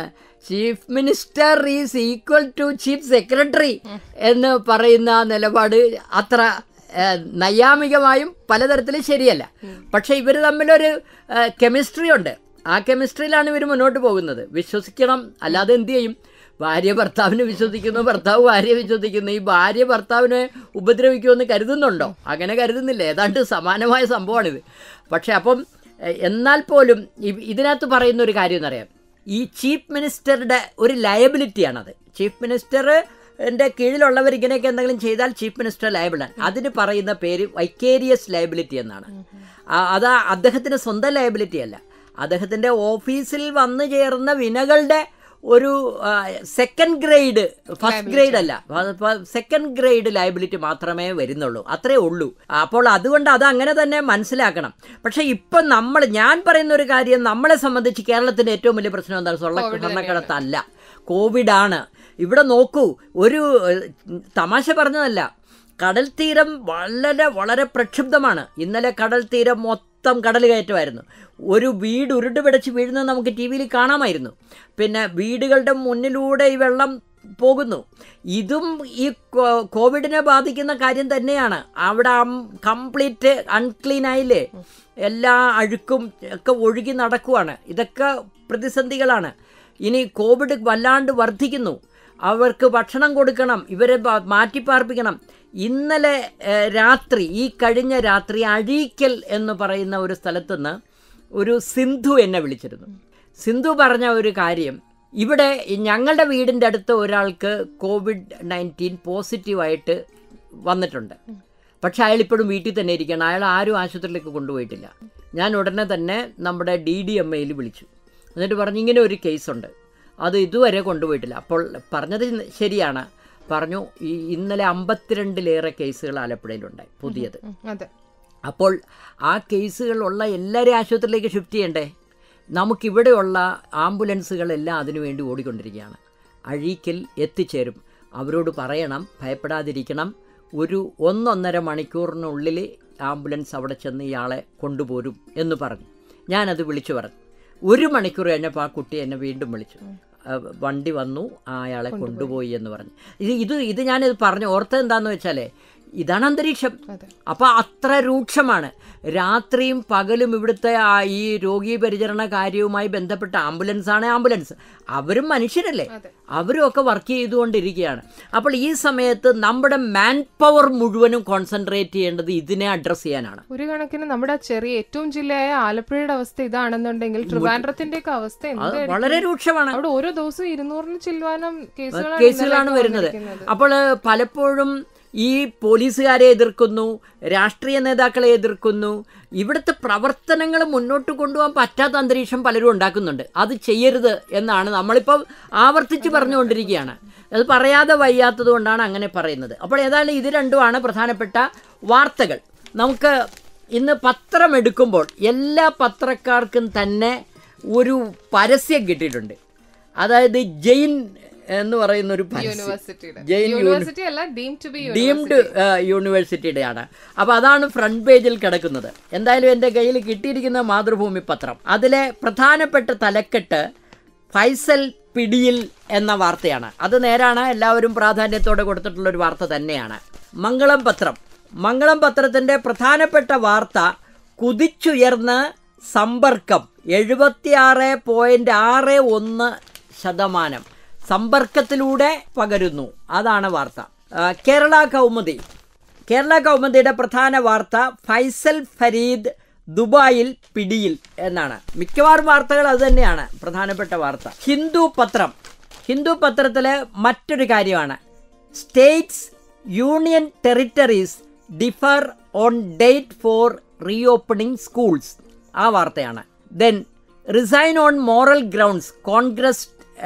chief minister is equal to chief secretary എന്ന് പറയുന്ന നിലപാട് അത്ര ആ, നൈയാമികമായും പലതരത്തിലും ശരിയല്ല പക്ഷെ ഇവർ തമ്മിലൊരു കെമിസ്ട്രി ഉണ്ട് ആ കെമിസ്ട്രിയിലാണ് ഇവർ മുന്നോട്ട് പോകുന്നത് വിശ്വസിക്കണം അല്ലാതെ എന്ത് ചെയ്യും ഭാര്യ ഭർത്താവിനെ വിശ്വസിക്കുന്നു ഭർത്താവ് ഭാര്യയെ വിശ്വസിക്കുന്നു ഈ ഭാര്യ ഭർത്താവിനെ ഉപദ്രവിക്കുമെന്ന് കരുതുന്നുണ്ടോ അങ്ങനെ കരുതുന്നില്ല ഏതാണ്ട് സമാനമായ സംഭവമാണിത് പക്ഷെ അപ്പം എ, എന്നാൽ പോലും ഇ- ഇതിനകത്ത് പറയുന്ന ഒരു കാര്യം എന്നറിയാം ഈ ചീഫ് മിനിസ്റ്ററുടെ ഒരു ലയബിലിറ്റിയാണത് ചീഫ് മിനിസ്റ്റർ എൻ്റെ കീഴിലുള്ളവർ ഇങ്ങനെയൊക്കെ എന്തെങ്കിലും ചെയ്താൽ ചീഫ് മിനിസ്റ്റർ ലയബിളാണ് അതിന് പറയുന്ന പേര് വൈക്കേരിയസ് ലയബിലിറ്റി എന്നാണ് ആ, അത് അദ്ദേഹത്തിന് സ്വന്തം ലയബിലിറ്റി അല്ല അദ്ദേഹത്തിൻ്റെ ഓഫീസിൽ വന്നു ചേർന്ന വിനകളുടെ ഒരു സെക്കൻഡ് ഗ്രേഡ് ഫസ്റ്റ് ഗ്രേഡ് അല്ല സെക്കൻഡ് ഗ്രേഡ് ലയബിലിറ്റി മാത്രമേ വരുന്നുള്ളൂ അത്രേ ഉള്ളൂ അപ്പോൾ അതുകൊണ്ട് അത് അങ്ങനെ തന്നെ മനസ്സിലാക്കണം പക്ഷേ ഇപ്പം നമ്മൾ ഞാൻ പറയുന്ന ഒരു കാര്യം നമ്മളെ സംബന്ധിച്ച് കേരളത്തിൻ്റെ ഏറ്റവും വലിയ പ്രശ്നം എന്താണ് സ്വർണ്ണ സ്വർണ്ണക്കടത്തല്ല കോവിഡാണ് ഇവിടെ നോക്കൂ ഒരു ഏഹ്, തമാശ പറഞ്ഞതല്ല കടൽ തീരം വളരെ വളരെ പ്രക്ഷുബ്ധമാണ് ഇന്നലെ കടൽ തീരം മൊത്തം കടൽ കയറ്റമായിരുന്നു ഒരു വീട് ഉരുണ്ട് പിടച്ച് വീഴുന്നത് നമുക്ക് ടി വിയിൽ കാണാമായിരുന്നു പിന്നെ വീടുകളുടെ മുന്നിലൂടെ ഈ വെള്ളം പോകുന്നു ഇതും ഈ കോ- കോവിഡിനെ ബാധിക്കുന്ന കാര്യം തന്നെയാണ് അവിടെ കംപ്ലീറ്റ് അൺക്ലീൻ ആയില്ലേ എല്ലാ അഴുക്കും ഒക്കെ ഒഴുകി നടക്കുവാണ് ഇതൊക്കെ പ്രതിസന്ധികളാണ് ഇനി കോവിഡ് വല്ലാണ്ട് വർദ്ധിക്കുന്നു അവർക്ക് ഭക്ഷണം കൊടുക്കണം ഇവരെ ബ- മാറ്റിപ്പാർപ്പിക്കണം ഇന്നലെ ഏഹ്, രാത്രി ഈ കഴിഞ്ഞ രാത്രി അഴീക്കൽ എന്ന് പറയുന്ന ഒരു സ്ഥലത്തുനിന്ന് ഒരു സിന്ധു എന്നെ വിളിച്ചിരുന്നു സിന്ധു പറഞ്ഞ ഒരു കാര്യം ഇവിടെ ഞങ്ങളുടെ വീടിൻ്റെ അടുത്ത് ഒരാൾക്ക് കോവിഡ് നയൻറ്റീൻ പോസിറ്റീവായിട്ട് വന്നിട്ടുണ്ട് പക്ഷെ അയാൾ ഇപ്പോഴും വീട്ടിൽ തന്നെ ഇരിക്കുകയാണ് അയാൾ ആരും ആശുപത്രിയിലേക്ക് കൊണ്ടുപോയിട്ടില്ല ഞാൻ ഉടനെ തന്നെ നമ്മുടെ ഡി ഡി എം എയിൽ വിളിച്ചു എന്നിട്ട് പറഞ്ഞു ഇങ്ങനെ ഒരു കേസുണ്ട് അത് ഇതുവരെ കൊണ്ടുപോയിട്ടില്ല അപ്പോൾ പറഞ്ഞത് ശരിയാണ് പറഞ്ഞു ഈ ഇന്നലെ അമ്പത്തിരണ്ടിലേറെ കേസുകൾ ആലപ്പുഴയിലുണ്ടായി പുതിയത് ഉം, അതെ അപ്പോൾ ആ കേസുകളുള്ള എല്ലാവരെയും ആശുപത്രിയിലേക്ക് ഷിഫ്റ്റ് ചെയ്യണ്ടേ നമുക്കിവിടെയുള്ള ആംബുലൻസുകളെല്ലാം അതിനുവേണ്ടി ഓടിക്കൊണ്ടിരിക്കുകയാണ് അഴീക്കൽ എത്തിച്ചേരും അവരോട് പറയണം ഭയപ്പെടാതിരിക്കണം ഒരു ഒന്നൊന്നര മണിക്കൂറിനുള്ളിൽ ആംബുലൻസ് അവിടെ ചെന്ന് ഇയാളെ കൊണ്ടുപോരും എന്ന് പറഞ്ഞു ഞാനത് വിളിച്ചു പറഞ്ഞു ഒരു മണിക്കൂർ കഴിഞ്ഞപ്പോൾ ആ കുട്ടി എന്നെ വീണ്ടും വിളിച്ചു ആ, വണ്ടി വന്നു ആ അയാളെ കൊണ്ടുപോയി എന്ന് പറഞ്ഞു ഇത് ഇത് ഇത് ഞാനിത് പറഞ്ഞു ഓർത്തത് എന്താണെന്ന് വെച്ചാലേ ഇതാണ് അന്തരീക്ഷം അതെ അപ്പോൾ അത്ര രൂക്ഷമാണ് രാത്രിയും പകലും ഇവിടുത്തെ ആ ഈ രോഗീ പരിചരണ കാര്യവുമായി ബന്ധപ്പെട്ട ആംബുലൻസ് ആണ് ആംബുലൻസ് അവരും മനുഷ്യരല്ലേ അതെ. അവരും ഒക്കെ വർക്ക് ചെയ്തുകൊണ്ടിരിക്കുകയാണ് അപ്പോൾ ഈ സമയത്ത് നമ്മുടെ മാൻ പവർ മുഴുവനും കോൺസെൻട്രേറ്റ് ചെയ്യേണ്ടത് ഇതിനെ അഡ്രസ്സ് ചെയ്യാനാണ് ഒരു കണക്കിന് നമ്മുടെ ചെറിയ ഏറ്റവും ജില്ലയായ ആലപ്പുഴയുടെ അവസ്ഥ ഇതാണെന്നുണ്ടെങ്കിൽ ട്രിവാൻഡ്രത്തിന്റെ ഒക്കെ അവസ്ഥ അത് എന്തായിരിക്കും വളരെ രൂക്ഷമാണ് അവിടെ ഓരോ ദിവസവും ഇരുന്നൂറിന് ചില്ലുവാനം കേസുകളാണ് കേസുകളാണ് ഇന്നലെയൊക്കെ വരുന്നത് വന്നിരിക്കുന്നത്. അപ്പോൾ പലപ്പോഴും ഈ പോലീസുകാരെ എതിർക്കുന്നു രാഷ്ട്രീയ നേതാക്കളെ എതിർക്കുന്നു ഇവിടുത്തെ പ്രവർത്തനങ്ങൾ മുന്നോട്ട് കൊണ്ടുപോകാൻ പറ്റാത്ത അന്തരീക്ഷം പലരും ഉണ്ടാക്കുന്നുണ്ട് അത് ചെയ്യരുത് എന്നാണ് നമ്മളിപ്പോൾ ആവർത്തിച്ച് പറഞ്ഞുകൊണ്ടിരിക്കുകയാണ് അത് പറയാതെ വയ്യാത്തത് കൊണ്ടാണ് അങ്ങനെ പറയുന്നത് അപ്പോൾ ഏതായാലും ഇത് രണ്ടുമാണ് പ്രധാനപ്പെട്ട വാർത്തകൾ നമുക്ക് ഇന്ന് പത്രം എടുക്കുമ്പോൾ എല്ലാ പത്രക്കാർക്കും തന്നെ ഒരു പരസ്യം കിട്ടിയിട്ടുണ്ട് അതായത് ജെയിൻ എന്ന് പറയുന്ന ഒരു പരസ്യം യൂണിവേഴ്സിറ്റിയുടെ ജെയിൻ യൂണിവേഴ്സിറ്റി അല്ല ഡീം ടു ബി ഡീംഡ് യൂണിവേഴ്സിറ്റിയുടെയാണ് അപ്പോൾ അതാണ് ഫ്രണ്ട് പേജിൽ കിടക്കുന്നത് എന്തായാലും എൻ്റെ കയ്യിൽ കിട്ടിയിരിക്കുന്ന മാതൃഭൂമി പത്രം അതിലെ പ്രധാനപ്പെട്ട തലക്കെട്ട് ഫൈസൽ പിടിയിൽ എന്ന വാർത്തയാണ് അത് നേരാണ് എല്ലാവരും പ്രാധാന്യത്തോടെ കൊടുത്തിട്ടുള്ള ഒരു വാർത്ത തന്നെയാണ് മംഗളം പത്രം മംഗളം പത്രത്തിൻ്റെ പ്രധാനപ്പെട്ട വാർത്ത കുതിച്ചുയർന്ന് സമ്പർക്കം എഴുപത്തിയാറ് പോയിന്റ് ആറ് ഒന്ന് ശതമാനം സമ്പർക്കത്തിലൂടെ പകരുന്നു അതാണ് വാർത്ത ആ, കേരള കൗമുദി കേരള കൗമുദിയുടെ പ്രധാന വാർത്ത ഫൈസൽ ഫരീദ് ദുബായിൽ പിടിയിൽ എന്നാണ് മിക്കവാറും വാർത്തകൾ അത് തന്നെയാണ് പ്രധാനപ്പെട്ട വാർത്ത ഹിന്ദു പത്രം ഹിന്ദു പത്രത്തിലെ മറ്റൊരു കാര്യമാണ് states union territories differ on date for reopening schools ആ വാർത്തയാണ് then resign on moral grounds Congress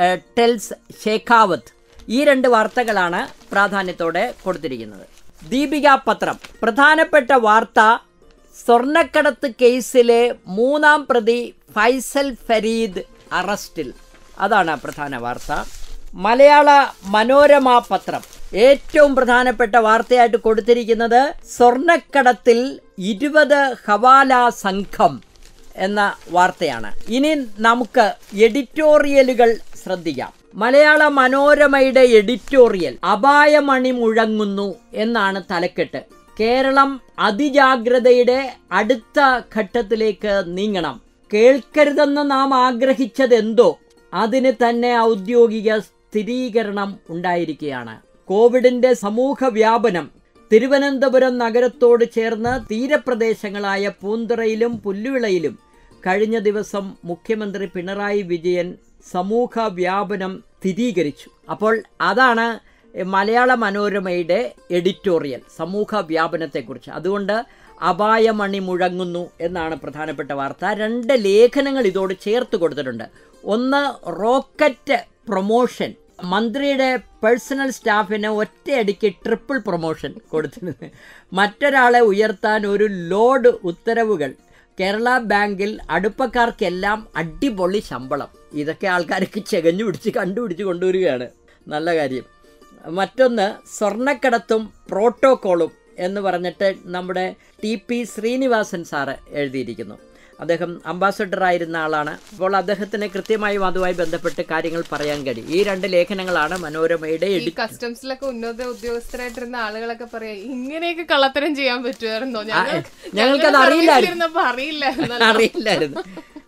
tells Shekhawat ഈ രണ്ട് വാർത്തകളാണ് പ്രാധാന്യത്തോടെ കൊടുത്തിരിക്കുന്നത് ദീപിക പത്രം പ്രധാനപ്പെട്ട വാർത്ത സ്വർണ്ണക്കടത്ത് കേസിലെ മൂന്നാം പ്രതി ഫൈസൽ ഫരീദ് അറസ്റ്റിൽ അതാണ് പ്രധാന വാർത്ത മലയാള മനോരമ പത്രം ഏറ്റവും പ്രധാനപ്പെട്ട വാർത്തയായിട്ട് കൊടുത്തിരിക്കുന്നത് സ്വർണ്ണക്കടത്തിൽ ഇരുപത് ഹവാല സംഘം എന്ന വാർത്തയാണ് ഇനി നമുക്ക് എഡിറ്റോറിയലുകൾ ശ്രദ്ധിക്കാം മലയാള മനോരമയുടെ എഡിറ്റോറിയൽ അപായമണി മുഴങ്ങുന്നു എന്നാണ് തലക്കെട്ട് കേരളം അതിജാഗ്രതയുടെ അടുത്ത ഘട്ടത്തിലേക്ക് നീങ്ങണം കേൾക്കരുതെന്ന് നാം ആഗ്രഹിച്ചതെന്തോ അതിന് തന്നെ ഔദ്യോഗിക സ്ഥിരീകരണം ഉണ്ടായിരിക്കുകയാണ് കോവിഡിന്റെ സമൂഹ വ്യാപനം തിരുവനന്തപുരം നഗരത്തോട് ചേർന്ന് തീരപ്രദേശങ്ങളായ പൂന്തുറയിലും പുല്ലുവിളയിലും കഴിഞ്ഞ ദിവസം മുഖ്യമന്ത്രി പിണറായി വിജയൻ സമൂഹ വ്യാപനം സ്ഥിരീകരിച്ചു അപ്പോൾ അതാണ് മലയാള മനോരമയുടെ എഡിറ്റോറിയൽ സമൂഹ വ്യാപനത്തെക്കുറിച്ച് അതുകൊണ്ട് അപായമണി മുഴങ്ങുന്നു എന്നാണ് പ്രധാനപ്പെട്ട വാർത്ത രണ്ട് ലേഖനങ്ങൾ ഇതോട് ചേർത്ത് കൊടുത്തിട്ടുണ്ട് ഒന്ന് റോക്കറ്റ് പ്രൊമോഷൻ മന്ത്രിയുടെ പേഴ്സണൽ സ്റ്റാഫിന് ഒറ്റയടിക്ക് ട്രിപ്പിൾ പ്രൊമോഷൻ കൊടുത്തിരുന്നു മറ്റൊരാളെ ഉയർത്താൻ ഒരു ലോഡ് ഉത്തരവുകൾ കേരള ബാങ്കിൽ അടുപ്പക്കാർക്കെല്ലാം അടിപൊളി ശമ്പളം ഇതൊക്കെ ആൾക്കാർക്ക് ചെകഞ്ഞു പിടിച്ച് കണ്ടുപിടിച്ച് കൊണ്ടുവരികയാണ് നല്ല കാര്യം മറ്റൊന്ന് സ്വർണ്ണക്കടത്തും പ്രോട്ടോക്കോളും എന്ന് പറഞ്ഞിട്ട് നമ്മുടെ ടി പി ശ്രീനിവാസൻ സാറ് എഴുതിയിരിക്കുന്നു അദ്ദേഹം അംബാസഡർ ആയിരുന്ന ആളാണ് അപ്പോൾ അദ്ദേഹത്തിന് കൃത്യമായും അതുമായി ബന്ധപ്പെട്ട് കാര്യങ്ങൾ പറയാൻ കഴിയും ഈ രണ്ട് ലേഖനങ്ങളാണ് മനോരമയുടെ ഈ എഡി കസ്റ്റംസിലൊക്കെ ഉന്നത ഉദ്യോഗസ്ഥരായിട്ടിരുന്ന ആളുകളൊക്കെ പറയാ ഇങ്ങനെയൊക്കെ കള്ളത്തരം ചെയ്യാൻ പറ്റുമായിരുന്നോ ഞങ്ങൾ ഞങ്ങൾക്കത് അറിയില്ലായിരുന്നു. ഇരുന്നപ്പോ അറിയില്ലായിരുന്നു അറിയില്ലായിരുന്നു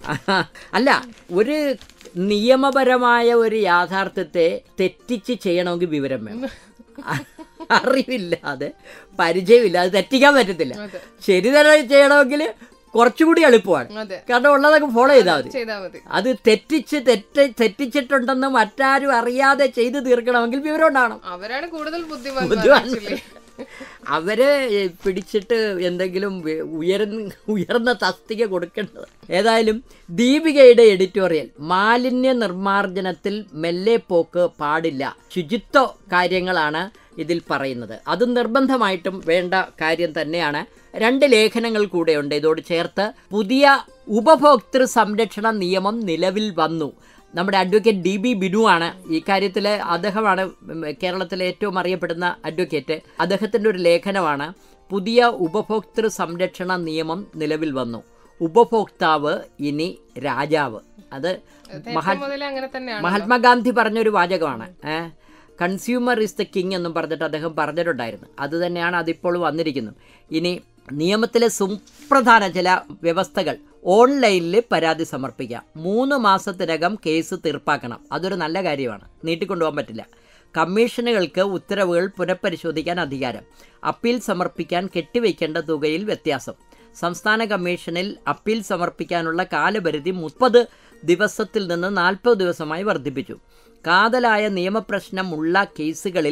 അല്ല ഒരു നിയമപരമായ ഒരു യാഥാർത്ഥ്യത്തെ തെറ്റിച്ച് ചെയ്യണമെങ്കിൽ വിവരം വേണം അറിവില്ലാതെ പരിചയമില്ലാതെ തെറ്റിക്കാൻ പറ്റത്തില്ല അതെ. ശരി തന്നെ ചെയ്യണമെങ്കിൽ കുറച്ചുകൂടി എളുപ്പമാണ് അതെ കാരണം ഉള്ളതൊക്കെ ഫോളോ ചെയ്താൽ മതി ചെയ്താ മതി അത് തെറ്റിച്ച് തെറ്റ് തെറ്റിച്ചിട്ടുണ്ടെന്ന് മറ്റാരും അറിയാതെ ചെയ്തു തീർക്കണമെങ്കിൽ വിവരം ഉണ്ടാവണം അവരാണ് കൂടുതൽ ബുദ്ധിമാൻ ബുദ്ധിമാന്മാർ. അവരെ പിടിച്ചിട്ട് എന്തെങ്കിലും വെ- ഉയർന്ന ഉയർന്ന തസ്തിക കൊടുക്കേണ്ടത് ഏതായാലും ദീപികയുടെ എഡിറ്റോറിയൽ മാലിന്യ നിർമ്മാർജ്ജനത്തിൽ മെല്ലെ പോക്ക് പാടില്ല ശുചിത്വ കാര്യങ്ങളാണ് ഇതിൽ പറയുന്നത് അത് നിർബന്ധമായിട്ടും വേണ്ട കാര്യം തന്നെയാണ് രണ്ട് ലേഖനങ്ങൾ കൂടെയുണ്ട് ഇതോട് ചേർത്ത് പുതിയ ഉപഭോക്തൃ സംരക്ഷണ നിയമം നിലവിൽ വന്നു നമ്മുടെ അഡ്വക്കേറ്റ് ഡി ബി ബിനു ആണ് ഈ കാര്യത്തിൽ അദ്ദേഹമാണ് ഉം, കേരളത്തിലെ ഏറ്റവും അറിയപ്പെടുന്ന അഡ്വക്കേറ്റ് അദ്ദേഹത്തിൻ്റെ ഒരു ലേഖനമാണ് പുതിയ ഉപഭോക്തൃ സംരക്ഷണ നിയമം നിലവിൽ വന്നു ഉപഭോക്താവ് ഇനി രാജാവ് അത് നേരത്തെ മുതലേ അങ്ങനെ തന്നെയാണ് മഹാത്മാഗാന്ധി പറഞ്ഞൊരു വാചകമാണ് ഏ കൺസ്യൂമർ ഇസ് ദ കിങ് എന്നും പറഞ്ഞിട്ട് അദ്ദേഹം പറഞ്ഞിട്ടുണ്ടായിരുന്നു അത് തന്നെയാണ് അതിപ്പോൾ വന്നിരിക്കുന്നത് ഇനി നിയമത്തിലെ സുപ്രധാന ചില വ്യവസ്ഥകൾ ഓൺലൈനിൽ പരാതി സമർപ്പിക്കാം മൂന്ന് മാസത്തിനകം കേസ് തീർപ്പാക്കണം അതൊരു നല്ല കാര്യമാണ് നീട്ടിക്കൊണ്ടുപോകാൻ പറ്റില്ല കമ്മീഷനുകൾക്ക് ഉത്തരവുകൾ പുനഃപരിശോധിക്കാൻ അധികാരം അപ്പീൽ സമർപ്പിക്കാൻ കെട്ടിവയ്ക്കേണ്ട തുകയിൽ വ്യത്യാസം സംസ്ഥാന കമ്മീഷനിൽ അപ്പീൽ സമർപ്പിക്കാനുള്ള കാലപരിധി മുപ്പത് ദിവസത്തിൽ നിന്ന് നാൽപ്പത് ദിവസമായി വർദ്ധിപ്പിച്ചു കാതലായ നിയമപ്രശ്നമുള്ള കേസുകളിൽ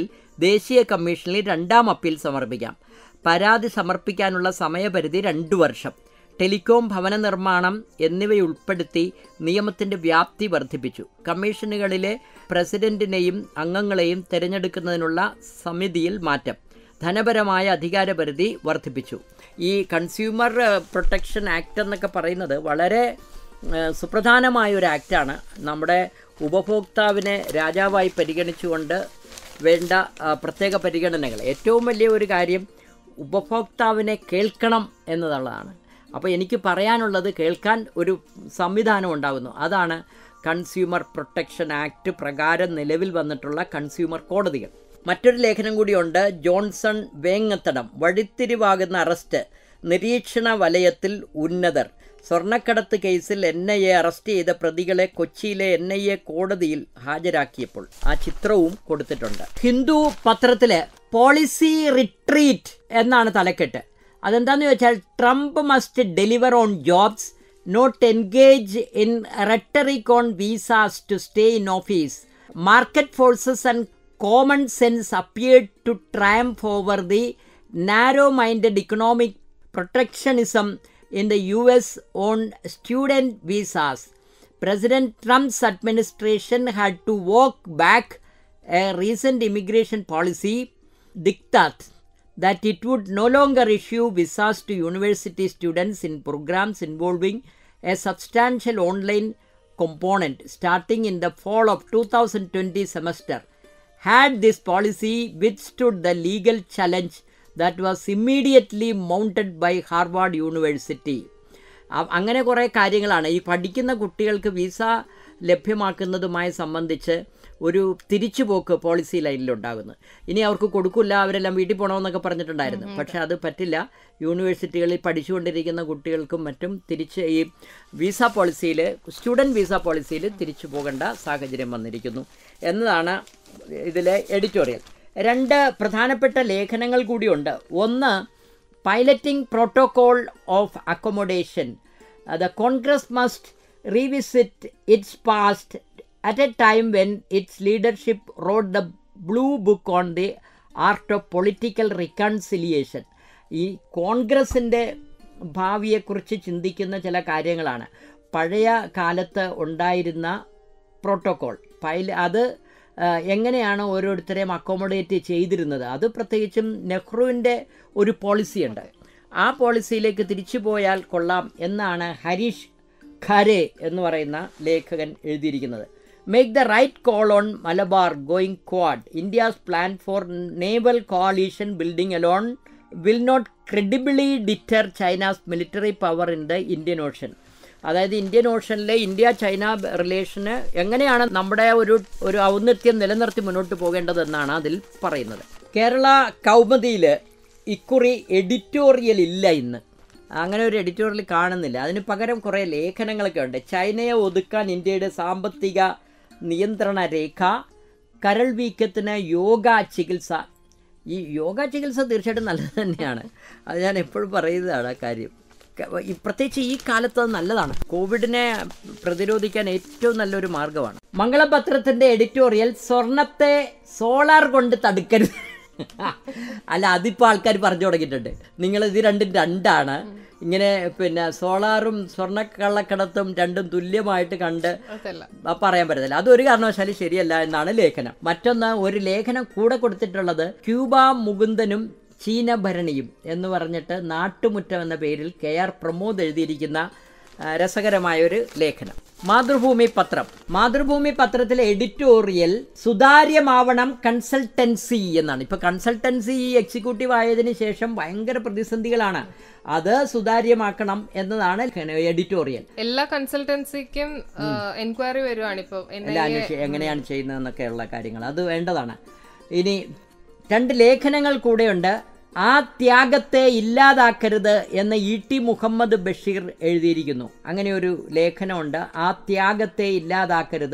ദേശീയ കമ്മീഷനിൽ രണ്ടാം അപ്പീൽ സമർപ്പിക്കാം പരാതി സമർപ്പിക്കാനുള്ള സമയപരിധി രണ്ടു വർഷം ടെലികോം ഭവന നിർമ്മാണം എന്നിവയുൾപ്പെടുത്തി നിയമത്തിൻ്റെ വ്യാപ്തി വർദ്ധിപ്പിച്ചു കമ്മീഷനുകളിലെ പ്രസിഡന്റിനെയും അംഗങ്ങളെയും തിരഞ്ഞെടുക്കുന്നതിനുള്ള സമിതിയിൽ മാറ്റം ധനപരമായ അധികാരപരിധി വർദ്ധിപ്പിച്ചു ഈ കൺസ്യൂമർ പ്രൊട്ടക്ഷൻ ആക്ട് എന്നൊക്കെ പറയുന്നത് വളരെ ഏഹ്, സുപ്രധാനമായ ഒരു ആക്റ്റാണ് നമ്മുടെ ഉപഭോക്താവിനെ രാജാവായി പരിഗണിച്ചുകൊണ്ട് വേണ്ട ആ, പ്രത്യേക പരിഗണനകൾ ഏറ്റവും വലിയ ഒരു കാര്യം ഉപഭോക്താവിനെ കേൾക്കണം എന്നുള്ളതാണ് അപ്പോൾ എനിക്ക് പറയാനുള്ളത് കേൾക്കാൻ ഒരു സംവിധാനം ഉണ്ടാകുന്നു അതാണ് കൺസ്യൂമർ പ്രൊട്ടക്ഷൻ ആക്ട് പ്രകാരം നിലവിൽ വന്നിട്ടുള്ള കൺസ്യൂമർ കോടതികൾ മറ്റൊരു ലേഖനം കൂടിയുണ്ട് ജോൺസൺ വേങ്ങത്തടം വഴിത്തിരിവാകുന്ന അറസ്റ്റ് നിരീക്ഷണ വലയത്തിൽ ഉന്നതർ സ്വർണ്ണക്കടത്ത് കേസിൽ എൻ ഐ എ അറസ്റ്റ് ചെയ്ത പ്രതികളെ കൊച്ചിയിലെ എൻ ഐ എ കോടതിയിൽ ഹാജരാക്കിയപ്പോൾ ആ ചിത്രവും കൊടുത്തിട്ടുണ്ട് ഹിന്ദു പത്രത്തില് പോളിസി റിട്രീറ്റ് എന്നാണ് തലക്കെട്ട് അതെന്താന്ന് ചോദിച്ചാൽ Trump must deliver on jobs not engage in rhetoric on visas to stay in office market forces and common sense appeared to triumph over the narrow minded economic protectionism in the US on student visas. President Trump's administration had to walk back a recent immigration policy diktat that it would no longer issue visas to university students in programs involving a substantial online component starting in the fall of 2020 semester had this policy withstood the legal challenge that was immediately mounted by Harvard University. അ- അങ്ങനെ കുറേ കാര്യങ്ങളാണ് ഈ പഠിക്കുന്ന കുട്ടികൾക്ക് visa ലഭ്യമാക്കുന്നതുമായി സംബന്ധിച്ച് ഒരു തിരിച്ചുപോക്ക് policy ലൈനിലുണ്ടാകുന്നു ഇനി അവർക്ക് കൊടുക്കില്ല അവരെല്ലാം വീട്ടിൽ പോകണമെന്നൊക്കെ പറഞ്ഞിട്ടുണ്ടായിരുന്നു പക്ഷെ അത് പറ്റില്ല യൂണിവേഴ്സിറ്റികളിൽ പഠിച്ചുകൊണ്ടിരിക്കുന്ന കുട്ടികൾക്കും മറ്റും തിരിച്ച് ഈ വിസ പോളിസിയിൽ സ്റ്റുഡൻറ്റ് വിസ പോളിസിയിൽ തിരിച്ചു പോകേണ്ട സാഹചര്യം വന്നിരിക്കുന്നു എന്നതാണ് ഇതിലെ എഡിറ്റോറിയൽ രണ്ട് പ്രധാനപ്പെട്ട ലേഖനങ്ങൾ കൂടിയുണ്ട് ഒന്ന് piloting protocol of accommodation the Congress must revisit its past at a time when its leadership road the blue book on the art of political reconciliation ഈ കോൺഗ്രസിൻ്റെ ഭാവിയെക്കുറിച്ച് ചിന്തിക്കുന്ന ചില കാര്യങ്ങളാണ് പഴയ കാലത്ത് ഉണ്ടായിരുന്ന പ്രോട്ടോകോൾ പൈല അത് ആ, എങ്ങനെയാണ് ഓരോരുത്തരെയും അക്കോമഡേറ്റ് ചെയ്തിരുന്നത് അത് പ്രത്യേകിച്ചും നെഹ്റുവിൻ്റെ ഒരു പോളിസിയുണ്ട് ആ പോളിസിയിലേക്ക് തിരിച്ചു പോയാൽ കൊള്ളാം എന്നാണ് ഹരീഷ് ഖരെ എന്ന് പറയുന്ന ലേഖകൻ എഴുതിയിരിക്കുന്നത് make the right call on Malabar going quad India's plan for naval coalition building alone will not credibly deter China's military power in the Indian Ocean അതായത് ഇന്ത്യൻ ഓഷനിലെ ഇന്ത്യ ചൈന റിലേഷന് എങ്ങനെയാണ് നമ്മുടെ ഒരു ഒരു ഔന്നത്യം നിലനിർത്തി മുന്നോട്ട് പോകേണ്ടതെന്നാണ് അതിൽ പറയുന്നത് കേരള കൗമുദിയിൽ ഇക്കുറി എഡിറ്റോറിയൽ ഇല്ല ഇന്ന് അങ്ങനെ ഒരു എഡിറ്റോറിയൽ കാണുന്നില്ല അതിന് പകരം കുറേ ലേഖനങ്ങളൊക്കെ ഉണ്ട് ചൈനയെ ഒതുക്കാൻ ഇന്ത്യയുടെ സാമ്പത്തിക നിയന്ത്രണ രേഖ കരൾ വീക്കത്തിന് യോഗ ചികിത്സ ഈ യോഗ ചികിത്സ തീർച്ചയായിട്ടും നല്ലത് തന്നെയാണ് അത് ഞാൻ എപ്പോഴും പറയുന്നതാണ് ആ കാര്യം ക- ഈ പ്രത്യേകിച്ച് ഈ കാലത്ത് അത് നല്ലതാണ് കോവിഡിനെ പ്രതിരോധിക്കാൻ ഏറ്റവും നല്ലൊരു മാർഗമാണ് മംഗളപത്രത്തിന്റെ എഡിറ്റോറിയൽ സ്വർണത്തെ സോളാർ കൊണ്ട് തടുക്കരുത് അല്ല അതിപ്പോൾ ആൾക്കാർ പറഞ്ഞു തുടങ്ങിയിട്ടുണ്ട് നിങ്ങൾ ഇത് രണ്ടും രണ്ടാണ് ഇങ്ങനെ പിന്നെ സോളാറും സ്വർണ്ണക്കള്ളക്കടത്തും രണ്ടും തുല്യമായിട്ട് കണ്ട് അതല്ല ആ, പറയാൻ പറ്റത്തില്ല അതൊരു കാരണവശാലും ശരിയല്ല എന്നാണ് ലേഖനം മറ്റൊന്ന് ഒരു ലേഖനം കൂടെ കൊടുത്തിട്ടുള്ളത് ക്യൂബ മുകുന്ദനും ചീന ഭരണിയും എന്ന് പറഞ്ഞിട്ട് നാട്ടുമുറ്റം എന്ന പേരിൽ കെ ആർ പ്രമോദ് എഴുതിയിരിക്കുന്ന ആ, രസകരമായ ഒരു ലേഖനം മാതൃഭൂമി പത്രം മാതൃഭൂമി പത്രത്തിലെ എഡിറ്റോറിയൽ സുതാര്യമാവണം കൺസൾട്ടൻസി എന്നാണ് ഇപ്പൊ കൺസൾട്ടൻസി എക്സിക്യൂട്ടീവ് ആയതിനു ശേഷം ഭയങ്കര പ്രതിസന്ധികളാണ് അത് സുതാര്യമാക്കണം എന്നതാണ് എഡിറ്റോറിയൽ എല്ലാ കൺസൾട്ടൻസിക്കും എൻക്വയറി വരുവാണ് ഇപ്പൊ എല്ലാ അന്വേഷി എങ്ങനെയാണ് ചെയ്യുന്നതെന്നൊക്കെയുള്ള കാര്യങ്ങൾ അത് വേണ്ടതാണ് ഇനി രണ്ട് ലേഖനങ്ങൾ കൂടെയുണ്ട് ആ ത്യാഗത്തെ ഇല്ലാതാക്കരുത് എന്ന് ഇ ടി മുഹമ്മദ് ബഷീർ എഴുതിയിരിക്കുന്നു അങ്ങനെ ഒരു ലേഖനമുണ്ട് ആ ത്യാഗത്തെ ഇല്ലാതാക്കരുത്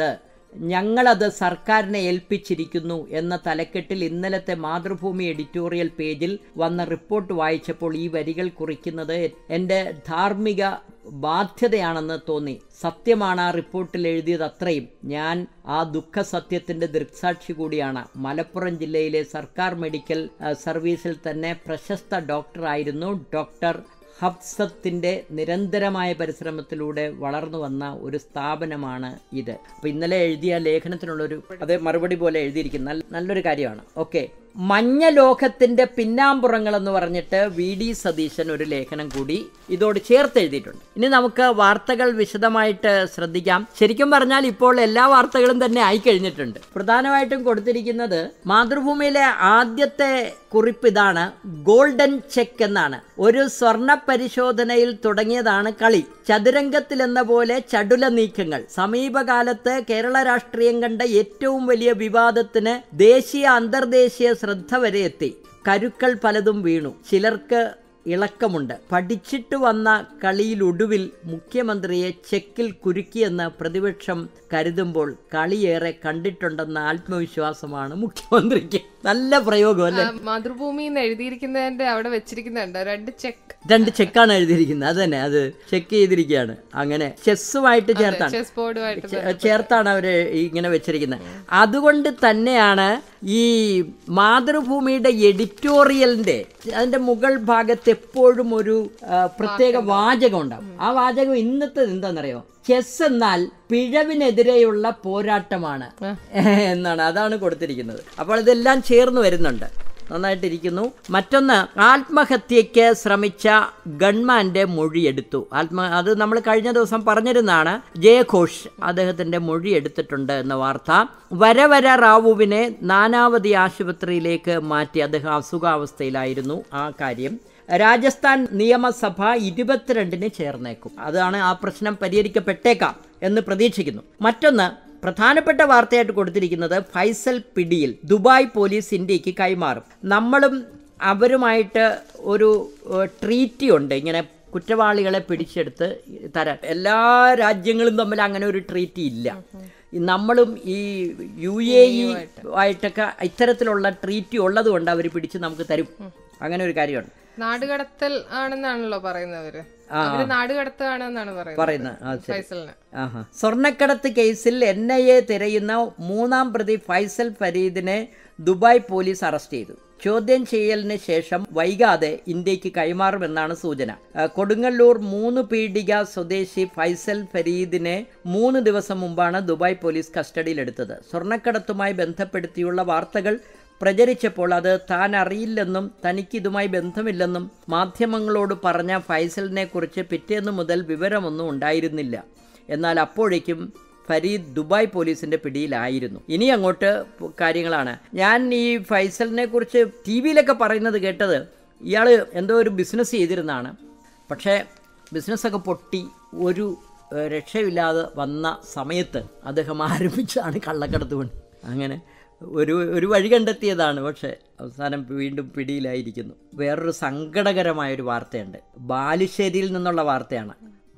ഞങ്ങളത് സർക്കാരിനെ ഏൽപ്പിച്ചിരിക്കുന്നു എന്ന തലക്കെട്ടിൽ ഇന്നലത്തെ മാതൃഭൂമി എഡിറ്റോറിയൽ പേജിൽ വന്ന റിപ്പോർട്ട് വായിച്ചപ്പോൾ ഈ വരികൾ കുറിക്കുന്നത് എൻ്റെ ധാർമ്മിക ബാധ്യതയാണെന്ന് തോന്നി സത്യമാണ് ആ റിപ്പോർട്ടിൽ എഴുതിയത് അത്രയും ഞാൻ ആ ദുഃഖ സത്യത്തിന്റെ ദൃക്സാക്ഷി കൂടിയാണ് മലപ്പുറം ജില്ലയിലെ സർക്കാർ മെഡിക്കൽ ആ, സർവീസിൽ തന്നെ പ്രശസ്ത ഡോക്ടറായിരുന്നു ഡോക്ടർ ഹബ്സത്തിന്റെ നിരന്തരമായ പരിശ്രമത്തിലൂടെ വളർന്നു വന്ന ഒരു സ്ഥാപനമാണ് ഇത് അപ്പൊ ഇന്നലെ എഴുതിയ ലേഖനത്തിനുള്ളൊരു അത് മറുപടി പോലെ എഴുതിയിരിക്കുന്ന നല്ല- നല്ലൊരു കാര്യമാണ് ഓക്കെ മഞ്ഞ ലോകത്തിന്റെ പിന്നാമ്പുറങ്ങൾ എന്ന് പറഞ്ഞിട്ട് വി ഡി സതീശൻ ഒരു ലേഖനം കൂടി ഇതോട് ചേർത്ത് എഴുതിയിട്ടുണ്ട് ഇനി നമുക്ക് വാർത്തകൾ വിശദമായിട്ട് ശ്രദ്ധിക്കാം ശരിക്കും പറഞ്ഞാൽ ഇപ്പോൾ എല്ലാ വാർത്തകളും തന്നെ ആയി കഴിഞ്ഞിട്ടുണ്ട് പ്രധാനമായിട്ടും കൊടുത്തിരിക്കുന്നത് മാതൃഭൂമിയിലെ ആദ്യത്തെ കുറിപ്പ് ഇതാണ് ഗോൾഡൻ ചെക്ക് എന്നാണ് ഒരു സ്വർണ്ണ പരിശോധനയിൽ തുടങ്ങിയതാണ് കളി ചതുരംഗത്തിൽ എന്ന പോലെ ചടുല നീക്കങ്ങൾ സമീപകാലത്ത് കേരള രാഷ്ട്രീയം കണ്ട ഏറ്റവും വലിയ വിവാദത്തിന് ദേശീയ അന്തർദേശീയ ശ്രദ്ധ വരെ എത്തി കരുക്കൾ പലതും വീണു ചിലർക്ക് ഇളക്കമുണ്ട് പഠിച്ചിട്ട് വന്ന കളിയിലൊടുവിൽ മുഖ്യമന്ത്രിയെ ചെക്കിൽ കുരുക്കിയെന്ന് പ്രതിപക്ഷം കരുതുമ്പോൾ കളിയേറെ കണ്ടിട്ടുണ്ടെന്ന ആത്മവിശ്വാസമാണ് മുഖ്യമന്ത്രിക്ക് നല്ല പ്രയോഗം അല്ലേ ആ, മാതൃഭൂമി എന്ന് എഴുതിയിരിക്കുന്നതിന്റെ അവിടെ വെച്ചിരിക്കുന്നുണ്ട് രണ്ട് ചെക്ക് രണ്ട് ചെക്കാണ് എഴുതിയിരിക്കുന്നത് അത് തന്നെ അത് ചെക്ക് ചെയ്തിരിക്കുകയാണ് അങ്ങനെ ചെസ്സുമായിട്ട് ചേർത്താണ് ചെസ് ബോർഡുമായിട്ട് ചേ- ചേർത്താണ് അവർ ഇങ്ങനെ വെച്ചിരിക്കുന്നത് അതുകൊണ്ട് തന്നെയാണ് ഈ മാതൃഭൂമിയുടെ എഡിറ്റോറിയലിന്റെ അതിന്റെ മുകൾ ഭാഗത്ത് എപ്പോഴും ഒരു ആ, പ്രത്യേക വാചകം ഉണ്ടാവും ആ വാചകം ഇന്നത്തെ എന്താണെന്നറിയോ ചെസ് എന്നാൽ പിഴവിനെതിരെയുള്ള പോരാട്ടമാണ് എന്നാണ് അതാണ് കൊടുത്തിരിക്കുന്നത് അപ്പോൾ ഇതെല്ലാം ചേർന്ന് വരുന്നുണ്ട് നന്നായിട്ടിരിക്കുന്നു മറ്റൊന്ന് ആത്മഹത്യയ്ക്ക് ശ്രമിച്ച ഗൺമാന്റെ മൊഴി എടുത്തു ആത്മ അത് നമ്മൾ കഴിഞ്ഞ ദിവസം പറഞ്ഞിരുന്നാണ് ജയഘോഷ് അദ്ദേഹത്തിന്റെ മൊഴി എടുത്തിട്ടുണ്ട് എന്ന വാർത്ത വരവര റാവുവിനെ നാനാവതി ആശുപത്രിയിലേക്ക് മാറ്റി അദ്ദേഹം അസുഖാവസ്ഥയിലായിരുന്നു ആ കാര്യം രാജസ്ഥാൻ നിയമസഭ ഇരുപത്തിരണ്ടിന് ചേർന്നേക്കും അതാണ് ആ പ്രശ്നം പരിഹരിക്കപ്പെട്ടേക്കാം എന്ന് പ്രതീക്ഷിക്കുന്നു മറ്റൊന്ന് പ്രധാനപ്പെട്ട വാർത്തയായിട്ട് കൊടുത്തിരിക്കുന്നത് ഫൈസൽ പിടിയിൽ ദുബായ് പോലീസ് ഇന്ത്യക്ക് കൈമാറും നമ്മളും അവരുമായിട്ട് ഒരു ഏഹ്, ട്രീറ്റി ഉണ്ട് ഇങ്ങനെ കുറ്റവാളികളെ പിടിച്ചെടുത്ത് തരാൻ എല്ലാ രാജ്യങ്ങളും തമ്മിൽ അങ്ങനെ ഒരു ട്രീറ്റി ഇല്ല ഈ നമ്മളും ഈ യു എ ഇ ആയിട്ടൊക്കെ ഇത്തരത്തിലുള്ള ട്രീറ്റി ഉള്ളത് കൊണ്ട് അവർ പിടിച്ച് നമുക്ക് തരും അങ്ങനെ ഒരു കാര്യമുണ്ട് നാടുകടത്തൽ ആണെന്നാണല്ലോ പറയുന്നവര് അവര് നാടുകടത്താണെന്നാണ് പറയുന്നത് പറയുന്നത് ആ ശരി ഫൈസലിന് ആഹാ സ്വർണ്ണക്കടത്ത് കേസിൽ എൻ ഐ എ തിരയുന്ന മൂന്നാം പ്രതി ഫൈസൽ ഫരീദിനെ ദുബായ് പോലീസ് അറസ്റ്റ് ചെയ്തു ചോദ്യം ചെയ്യലിന് ശേഷം വൈകാതെ ഇന്ത്യക്ക് കൈമാറുമെന്നാണ് സൂചന ആ, കൊടുങ്ങല്ലൂർ മൂന്ന് പീഡിക സ്വദേശി ഫൈസൽ ഫരീദിനെ മൂന്ന് ദിവസം മുമ്പാണ് ദുബായ് പോലീസ് കസ്റ്റഡിയിലെടുത്തത് സ്വർണ്ണക്കടത്തുമായി ബന്ധപ്പെടുത്തിയുള്ള വാർത്തകൾ പ്രചരിച്ചപ്പോൾ അത് താൻ അറിയില്ലെന്നും തനിക്ക് ഇതുമായി ബന്ധമില്ലെന്നും മാധ്യമങ്ങളോട് പറഞ്ഞ ഫൈസലിനെ കുറിച്ച് പിറ്റേന്ന് മുതൽ വിവരമൊന്നും ഉണ്ടായിരുന്നില്ല എന്നാൽ അപ്പോഴേക്കും ഫരീദ് ദുബായ് പോലീസിന്റെ പിടിയിലായിരുന്നു ഇനി അങ്ങോട്ട് പ് കാര്യങ്ങളാണ് ഞാൻ ഈ ഫൈസലിനെ കുറിച്ച് ടി വിയിലൊക്കെ പറയുന്നത് കേട്ടത് ഇയാൾ എന്തോ ഒരു ബിസിനസ് ചെയ്തിരുന്നതാണ് പക്ഷേ ബിസിനസ്സൊക്കെ പൊട്ടി ഒരു ഏഹ്, രക്ഷയില്ലാതെ വന്ന സമയത്ത് അദ്ദേഹം ആരംഭിച്ചതാണ് കള്ളക്കടത്ത് പണി അങ്ങനെ ഒരു ഒരു വഴി കണ്ടെത്തിയതാണ് പക്ഷേ അവസാനം വീണ്ടും പിടിയിലായിരിക്കുന്നു വേറൊരു സങ്കടകരമായ ഒരു വാർത്തയുണ്ട് ബാലുശ്ശേരിയിൽ നിന്നുള്ള വാർത്തയാണ്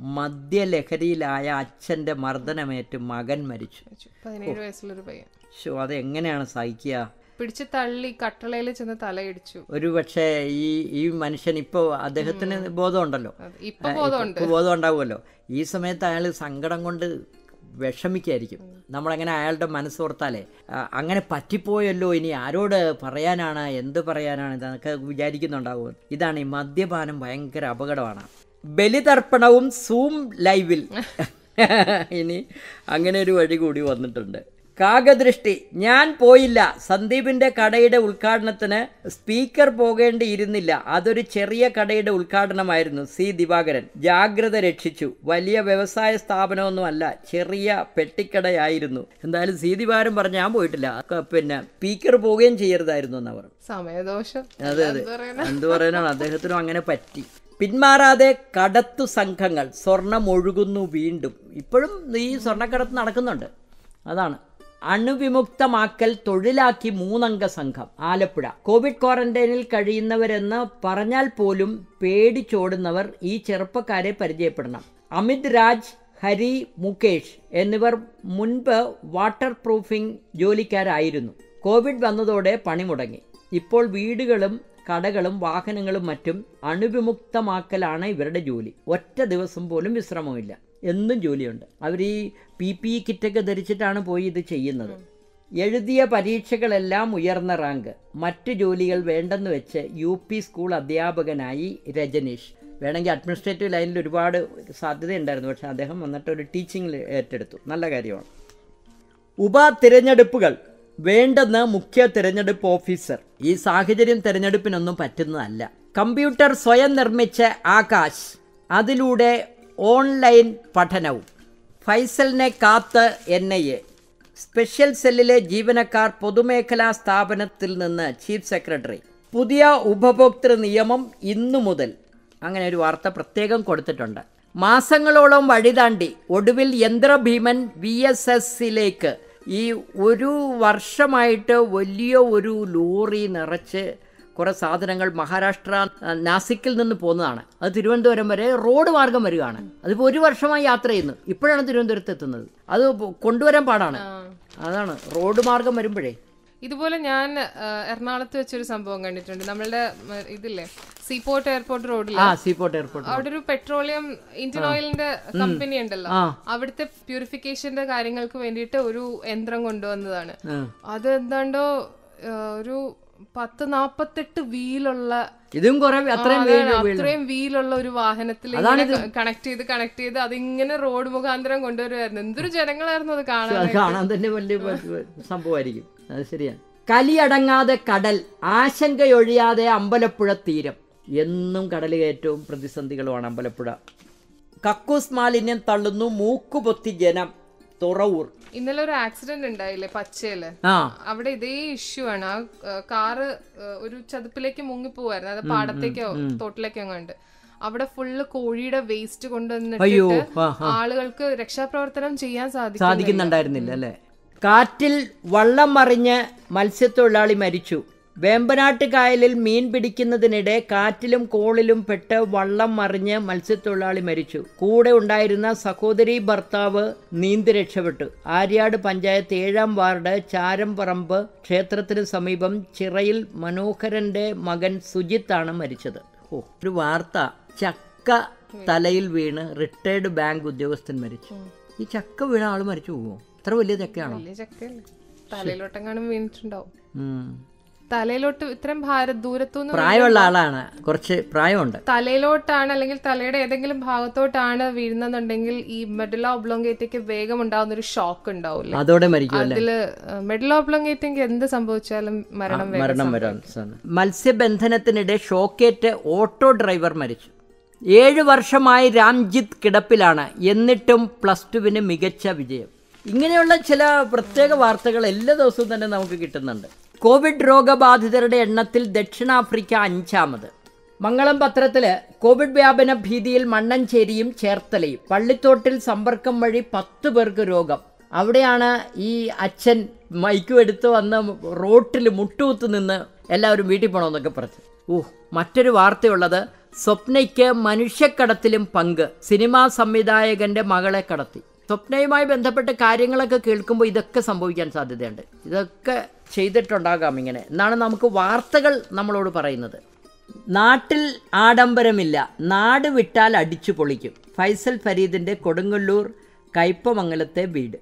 മദ്യലഹരിയിലായ അച്ഛൻ്റെ മർദ്ദനമേറ്റ് മകൻ മരിച്ചു പതിനേഴ് വയസ്സുള്ളൊരു പയ്യൻ ഷോ അതെങ്ങനെയാണ് സഹിക്കുക പിടിച്ച് തള്ളി കട്ടളയിൽ ചെന്ന് തലയിടിച്ചു ഒരു പക്ഷേ ഈ ഈ മനുഷ്യൻ ഇപ്പോൾ അദ്ദേഹത്തിന് ബോധമുണ്ടല്ലോ അത് ഇപ്പൊ ബോധമുണ്ട് ഇപ്പൊ ബോധം ഉണ്ടാവുമല്ലോ ഈ സമയത്ത് അയാൾ സങ്കടം കൊണ്ട് വിഷമിക്കായിരിക്കും നമ്മളങ്ങനെ അയാളുടെ മനസ്സോർത്താലേ ആ, അങ്ങനെ പറ്റിപ്പോയല്ലോ ഇനി ആരോട് പറയാനാണ് എന്ത് പറയാനാണ് ഇതൊക്കെ വിചാരിക്കുന്നുണ്ടാവും ഇതാണ് ഈ മദ്യപാനം ഭയങ്കര അപകടമാണ് ബലിതർപ്പണവും സൂം ലൈവിൽ ഇനി അങ്ങനെ ഒരു വഴി കൂടി വന്നിട്ടുണ്ട് കാകദൃഷ്ടി ഞാൻ പോയില്ല സന്ദീപിന്റെ കടയുടെ ഉദ്ഘാടനത്തിന് സ്പീക്കർ പോകേണ്ടിയിരുന്നില്ല അതൊരു ചെറിയ കടയുടെ ഉദ്ഘാടനമായിരുന്നു സി ദിവാകരൻ ജാഗ്രത രക്ഷിച്ചു വലിയ വ്യവസായ സ്ഥാപനമൊന്നുമല്ല ചെറിയ പെട്ടിക്കടയായിരുന്നു എന്തായാലും സി ദിവാകരൻ പറഞ്ഞ ഞാൻ പോയിട്ടില്ല ക- പിന്നെ സ്പീക്കർ പോവുകയും ചെയ്യരുതായിരുന്നു എന്നവർ സമയദോഷം അതെ അതെ എന്താ പറയണെ? എന്ത് പറയാനാണ് അദ്ദേഹത്തിനും അങ്ങനെ പറ്റി പിന്മാറാതെ കടത്തു സംഘങ്ങൾ സ്വർണം ഒഴുകുന്നു വീണ്ടും ഇപ്പോഴും ഈ സ്വർണ്ണക്കടത്ത് നടക്കുന്നുണ്ട് അതാണ് അണുവിമുക്തമാക്കൽ തൊഴിലാക്കി മൂന്നംഗ സംഘം ആലപ്പുഴ കോവിഡ് ക്വാറന്റൈനിൽ കഴിയുന്നവരെന്ന് പറഞ്ഞാൽ പോലും പേടിച്ചോടുന്നവർ ഈ ചെറുപ്പക്കാരെ പരിചയപ്പെടണം അമിത് രാജ് ഹരി മുകേഷ് എന്നിവർ മുൻപ് വാട്ടർ പ്രൂഫിംഗ് ജോലിക്കാരായിരുന്നു കോവിഡ് വന്നതോടെ പണി മുടങ്ങി ഇപ്പോൾ വീടുകളും കടകളും വാഹനങ്ങളും മറ്റും അണുവിമുക്തമാക്കലാണ് ഇവരുടെ ജോലി ഒറ്റ ദിവസം പോലും വിശ്രമമില്ല എന്നും ജോലിയുണ്ട് അവർ ഈ പി പി ഇ കിറ്റൊക്കെ ധരിച്ചിട്ടാണ് പോയി ഇത് ചെയ്യുന്നത് എഴുതിയ പരീക്ഷകളെല്ലാം ഉയർന്ന റാങ്ക് മറ്റ് ജോലികൾ വേണ്ടെന്ന് വെച്ച് യു പി സ്കൂൾ അധ്യാപകനായി രജനീഷ് വേണമെങ്കിൽ അഡ്മിനിസ്ട്രേറ്റീവ് ലൈനിൽ ഒരുപാട് സാധ്യതയുണ്ടായിരുന്നു പക്ഷേ അദ്ദേഹം വന്നിട്ട് ഒരു ടീച്ചിങ്ങിൽ ഏറ്റെടുത്തു നല്ല കാര്യമാണ് ഉപ തിരഞ്ഞെടുപ്പുകൾ വേണ്ടെന്ന് മുഖ്യ തിരഞ്ഞെടുപ്പ് ഓഫീസർ ഈ സാഹചര്യം തിരഞ്ഞെടുപ്പിനൊന്നും പറ്റുന്നതല്ല കമ്പ്യൂട്ടർ സ്വയം നിർമ്മിച്ച ആകാശ് അതിലൂടെ ഓൺലൈൻ പഠനവും ഫൈസലിനെ കാത്ത് എൻ ഐ എ സ്പെഷ്യൽ സെല്ലിലെ ജീവനക്കാർ പൊതുമേഖലാ സ്ഥാപനത്തിൽ നിന്ന് ചീഫ് സെക്രട്ടറി പുതിയ ഉപഭോക്തൃ നിയമം ഇന്നു മുതൽ അങ്ങനെ ഒരു വാർത്ത പ്രത്യേകം കൊടുത്തിട്ടുണ്ട് മാസങ്ങളോളം വഴിതാണ്ടി ഒടുവിൽ യന്ത്രഭീമൻ വി എസ് എസിലേക്ക് ഈ ഒരു വർഷമായിട്ട് വലിയ ഒരു ലോറി നിറച്ച് കുറേ സാധനങ്ങൾ മഹാരാഷ്ട്ര ആ, നാസിക്കിൽ നിന്ന് പോകുന്നതാണ് അത് തിരുവനന്തപുരം വരെ റോഡ് മാർഗം വരികയാണ് അതിപ്പോൾ ഒരു വർഷമായി യാത്ര ചെയ്യുന്നു ഇപ്പോഴാണ് തിരുവനന്തപുരത്ത് എത്തുന്നത് അത് കൊണ്ടുവരാൻ പാടാണ് അതാണ് റോഡ് മാർഗം വരുമ്പോഴേ ഇതുപോലെ ഞാൻ ആ, എറണാകുളത്ത് വെച്ചൊരു സംഭവം കണ്ടിട്ടുണ്ട് നമ്മളുടെ മ, ഇതില്ലേ സീപോർട്ട് എയർപോർട്ട് റോഡിൽ ആ സീപോർട്ട് എയർപോർട്ട് അവിടെ ഒരു പെട്രോളിയം ഇന്ത്യൻ ഓയിലിന്റെ കമ്പനി ഉണ്ടല്ലോ ആ. അവിടുത്തെ പ്യൂരിഫിക്കേഷന്റെ കാര്യങ്ങൾക്ക് വേണ്ടിയിട്ട് ഒരു യന്ത്രം കൊണ്ടുവന്നതാണ് ആ. അത് എന്താണ്ടോ ആ, ഒരു പത്ത് നാപ്പത്തെട്ട് വീലുള്ള ഇതും കുറെ അത്രയും അതാണ്, വീഴും വീഴും. അത്രയും വീലുള്ള ഒരു വാഹനത്തിൽ കണക്ട് ചെയ്ത് കണക്ട് ചെയ്ത് അതിങ്ങനെ റോഡ് മുഖാന്തരം കൊണ്ടുവരുമായിരുന്നു എന്തൊരു ജനങ്ങളായിരുന്നു അത് കാണാൻ അത് കാണാൻ തന്നെ വലിയ വ- സംഭവമായിരിക്കും അത് ശരിയാണ് കലിയടങ്ങാതെ കടൽ ആശങ്കയൊഴിയാതെ അമ്പലപ്പുഴ തീരം എന്നും കടൽ കയറ്റവും പ്രതിസന്ധികളുമാണ് അമ്പലപ്പുഴ കക്കൂസ് മാലിന്യം തള്ളുന്നു മൂക്കുപൊത്തി ജനം തുറവൂർ ഇന്നലെ ഒരു ആക്സിഡന്റ് ഉണ്ടായില്ലേ പച്ചയില് ആ അവിടെ ഇതേ ഇഷ്യൂ ആണ് ആ ആ, കാറ് ആ, ഒരു ചതുപ്പിലേക്ക് മുങ്ങിപ്പോവായിരുന്നു അത് പാടത്തേക്കോ തോട്ടിലേക്കോ കണ്ട് അവിടെ ഫുള്ള് കോഴിയുടെ വേസ്റ്റ് അയ്യോ കൊണ്ടുവന്നിട്ട് ആ ആളുകൾക്ക് രക്ഷാപ്രവർത്തനം ചെയ്യാൻ സാധിക്കും സാധിക്കുന്നുണ്ടായിരുന്നില്ല അല്ലേ കാറ്റിൽ വള്ളം മറിഞ്ഞ് മത്സ്യത്തൊഴിലാളി മരിച്ചു വേമ്പനാട്ട് കായലിൽ മീൻ പിടിക്കുന്നതിനിടെ കാറ്റിലും കോളിലും പെട്ട് വള്ളം മറിഞ്ഞ് മത്സ്യത്തൊഴിലാളി മരിച്ചു കൂടെ ഉണ്ടായിരുന്ന സഹോദരി ഭർത്താവ് നീന്തി രക്ഷപ്പെട്ടു ആര്യാട് പഞ്ചായത്ത് ഏഴാം വാർഡ് ചാരംപറമ്പ് ക്ഷേത്രത്തിന് സമീപം ചിറയിൽ മനോഹരന്റെ മകൻ സുജിത്താണ് മരിച്ചത് ഓ ഒരു വാർത്ത ചക്ക തലയിൽ വീണ് റിട്ടയർഡ് ബാങ്ക് ഉദ്യോഗസ്ഥൻ മരിച്ചു ഈ ചക്ക വീണ ആൾ മരിച്ചു പോകുമോ അത്ര വലിയ ചക്കയാണോ വലിയ ചക്കയല്ലേ തലയിലോട്ടെങ്ങാനും വീണിട്ടുണ്ടാവും ഉം. തലയിലോട്ട് ഇത്രയും ഭാര ദൂരത്തുനിന്ന് പ്രായമുള്ള ആളാണ് കുറച്ച് പ്രായമുണ്ട് തലയിലോട്ടാണ് അല്ലെങ്കിൽ തലയുടെ ഏതെങ്കിലും ഭാഗത്തോട്ടാണ് വീഴുന്നെന്നുണ്ടെങ്കിൽ ഈ മെഡല ഒബ്ലോങ്കേറ്റയ്ക്ക് വേഗം ഉണ്ടാവുന്ന ഒരു ഷോക്ക് ഉണ്ടാവില്ലേ അതോടെ മരിക്കും അല്ലേ അതില് മെഡല ഒബ്ലോങ്കേറ്റയ്ക്ക് എന്ത് സംഭവിച്ചാലും മരണം വേഗം മരണം വരാൻ സാധ്യത. മത്സ്യബന്ധനത്തിനിടെ ഷോക്കേറ്റ് ഓട്ടോ ഡ്രൈവർ മരിച്ചു ഏഴ് വർഷമായി രാംജിത്ത് കിടപ്പിലാണ് എന്നിട്ടും പ്ലസ് ടുവിന് മികച്ച വിജയം ഇങ്ങനെയുള്ള ചില പ്രത്യേക വാർത്തകൾ എല്ലാ ദിവസവും തന്നെ നമുക്ക് കിട്ടുന്നുണ്ട് കോവിഡ് രോഗബാധിതരുടെ എണ്ണത്തിൽ ദക്ഷിണാഫ്രിക്ക അഞ്ചാമത് മംഗളം പത്രത്തില് കോവിഡ് വ്യാപന ഭീതിയിൽ മണ്ണഞ്ചേരിയും ചേർത്തലയും പള്ളിത്തോട്ടിൽ സമ്പർക്കം വഴി പത്ത് പേർക്ക് രോഗം അവിടെയാണ് ഈ അച്ഛൻ മൈക്കും എടുത്ത് വന്ന് റോട്ടിൽ മുട്ടുകുത്ത് നിന്ന് എല്ലാവരും വീട്ടിൽ പോകണമെന്നൊക്കെ പറഞ്ഞു ഓ മറ്റൊരു വാർത്തയുള്ളത് സ്വപ്നയ്ക്ക് മനുഷ്യക്കടത്തിലും പങ്ക് സിനിമാ സംവിധായകന്റെ മകളെ കടത്തി സ്വപ്നയുമായി ബന്ധപ്പെട്ട കാര്യങ്ങളൊക്കെ കേൾക്കുമ്പോൾ ഇതൊക്കെ സംഭവിക്കാൻ സാധ്യതയുണ്ട് ഇതൊക്കെ ചെയ്തിട്ടുണ്ടാകാം ഇങ്ങനെ എന്നാണ് നമുക്ക് വാർത്തകൾ നമ്മളോട് പറയുന്നത് നാട്ടിൽ ആഡംബരമില്ല നാട് വിട്ടാൽ അടിച്ചു പൊളിക്കും ഫൈസൽ ഫരീദിൻ്റെ കൊടുങ്ങല്ലൂർ കയ്പമംഗലത്തെ വീട്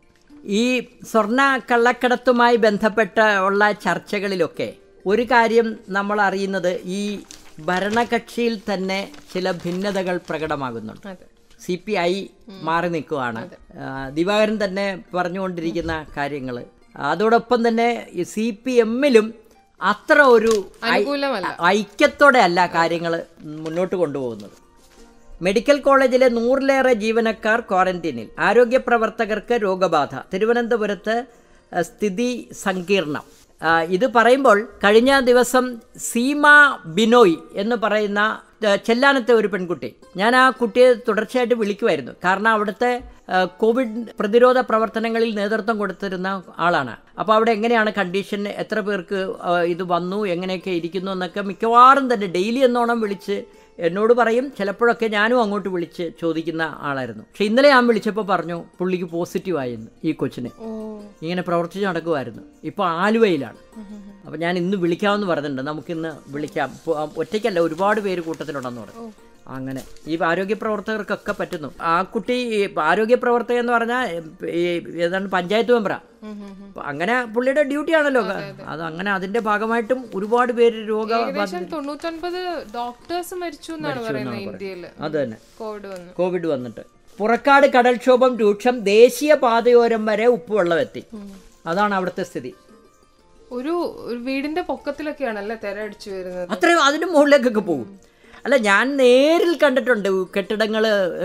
ഈ സ്വർണ്ണ കള്ളക്കടത്തുമായി ബന്ധപ്പെട്ട ഉള്ള ചർച്ചകളിലൊക്കെ ഒരു കാര്യം നമ്മൾ അറിയുന്നത് ഈ ഭരണകക്ഷിയിൽ തന്നെ ചില ഭിന്നതകൾ പ്രകടമാകുന്നുണ്ട് അതെ സി പി ഐ മാറി നിൽക്കുവാണ് ആ, ദിവാകരൻ തന്നെ പറഞ്ഞുകൊണ്ടിരിക്കുന്ന കാര്യങ്ങൾ അതോടൊപ്പം തന്നെ സി പി എമ്മിലും അത്ര ഒരു ഐ- അനുകൂലമല്ല ഐക്യത്തോടെ അല്ല കാര്യങ്ങൾ മുന്നോട്ട് കൊണ്ടുപോകുന്നത് മെഡിക്കൽ കോളേജിലെ നൂറിലേറെ ജീവനക്കാർ ക്വാറന്റീനിൽ ആരോഗ്യ പ്രവർത്തകർക്ക് രോഗബാധ തിരുവനന്തപുരത്ത് അഹ്, സ്ഥിതി സങ്കീർണം ആ, ഇത് പറയുമ്പോൾ കഴിഞ്ഞ ദിവസം സീമ ബിനോയ് എന്ന് പറയുന്ന ഏ, ചെല്ലാനത്തെ ഒരു പെൺകുട്ടി ഞാൻ ആ കുട്ടിയെ തുടർച്ചയായിട്ട് വിളിക്കുമായിരുന്നു കാരണം അവിടുത്തെ ഏ, കോവിഡ് പ്രതിരോധ പ്രവർത്തനങ്ങളിൽ നേതൃത്വം കൊടുത്തിരുന്ന ആളാണ് അപ്പോൾ അവിടെ എങ്ങനെയാണ് കണ്ടീഷൻ എത്ര പേർക്ക് ഏ, ഇത് വന്നു എങ്ങനെയൊക്കെ ഇരിക്കുന്നു എന്നൊക്കെ മിക്കവാറും തന്നെ ഡെയിലി എന്നോണം വിളിച്ച് എന്നോട് പറയും ചിലപ്പോഴൊക്കെ ഞാനും അങ്ങോട്ട് വിളിച്ച് ചോദിക്കുന്ന ആളായിരുന്നു പക്ഷെ ഇന്നലെ ഞാൻ വിളിച്ചപ്പോൾ പറഞ്ഞു പുള്ളിക്ക് പോസിറ്റീവായിരുന്നു ഈ കൊച്ചിന് ഓ ഇങ്ങനെ പ്രവർത്തിച്ച് നടക്കുമായിരുന്നു ഇപ്പോൾ ആലുവയിലാണ് അപ്പം ഞാൻ ഇന്ന് വിളിക്കാമെന്ന് പറഞ്ഞിട്ടുണ്ട് നമുക്കിന്ന് വിളിക്കാം പോ- ആ, ഒറ്റയ്ക്കല്ല ഒരുപാട് പേര് കൂട്ടത്തിലുണ്ടെന്ന് പറഞ്ഞു അങ്ങനെ ഈ ആരോഗ്യ പ്രവർത്തകർക്കൊക്കെ പറ്റുന്നു ആ കുട്ടി ഈ ആരോഗ്യ പ്രവർത്തക എന്ന് പറഞ്ഞാൽ ഈ ഏതാണ്ട് പഞ്ചായത്ത് മെമ്പറാ ഉം, ഉം, ഉം. അപ്പൊ അങ്ങനെ പുള്ളിയുടെ ഡ്യൂട്ടി ആണല്ലോ അത് അങ്ങനെ അതിന്റെ ഭാഗമായിട്ടും ഒരുപാട് പേര് രോഗ ഏകദേശം തൊണ്ണൂറ്റൊൻപത് ഡോക്ടേഴ്സ് മരിച്ചു എന്നാണ് പറയുന്നത് ഇന്ത്യയില് അത് തന്നെ കോവിഡ് വന്ന് കോവിഡ് വന്നിട്ട് പുറക്കാട് കടൽക്ഷോഭം രൂക്ഷം ദേശീയ പാതയോരം വരെ ഉപ്പുവെള്ളം എത്തി അതാണ് അവിടുത്തെ സ്ഥിതി ഒരു ഒരു വീടിന്റെ പൊക്കത്തിലൊക്കെയാണല്ലേ തിര അടിച്ചു വരുന്നത് അത്രയും അതിന് മുകളിലേക്കൊക്കെ പോകും അല്ല ഞാൻ നേരിൽ കണ്ടിട്ടുണ്ട് കെട്ടിടങ്ങൾ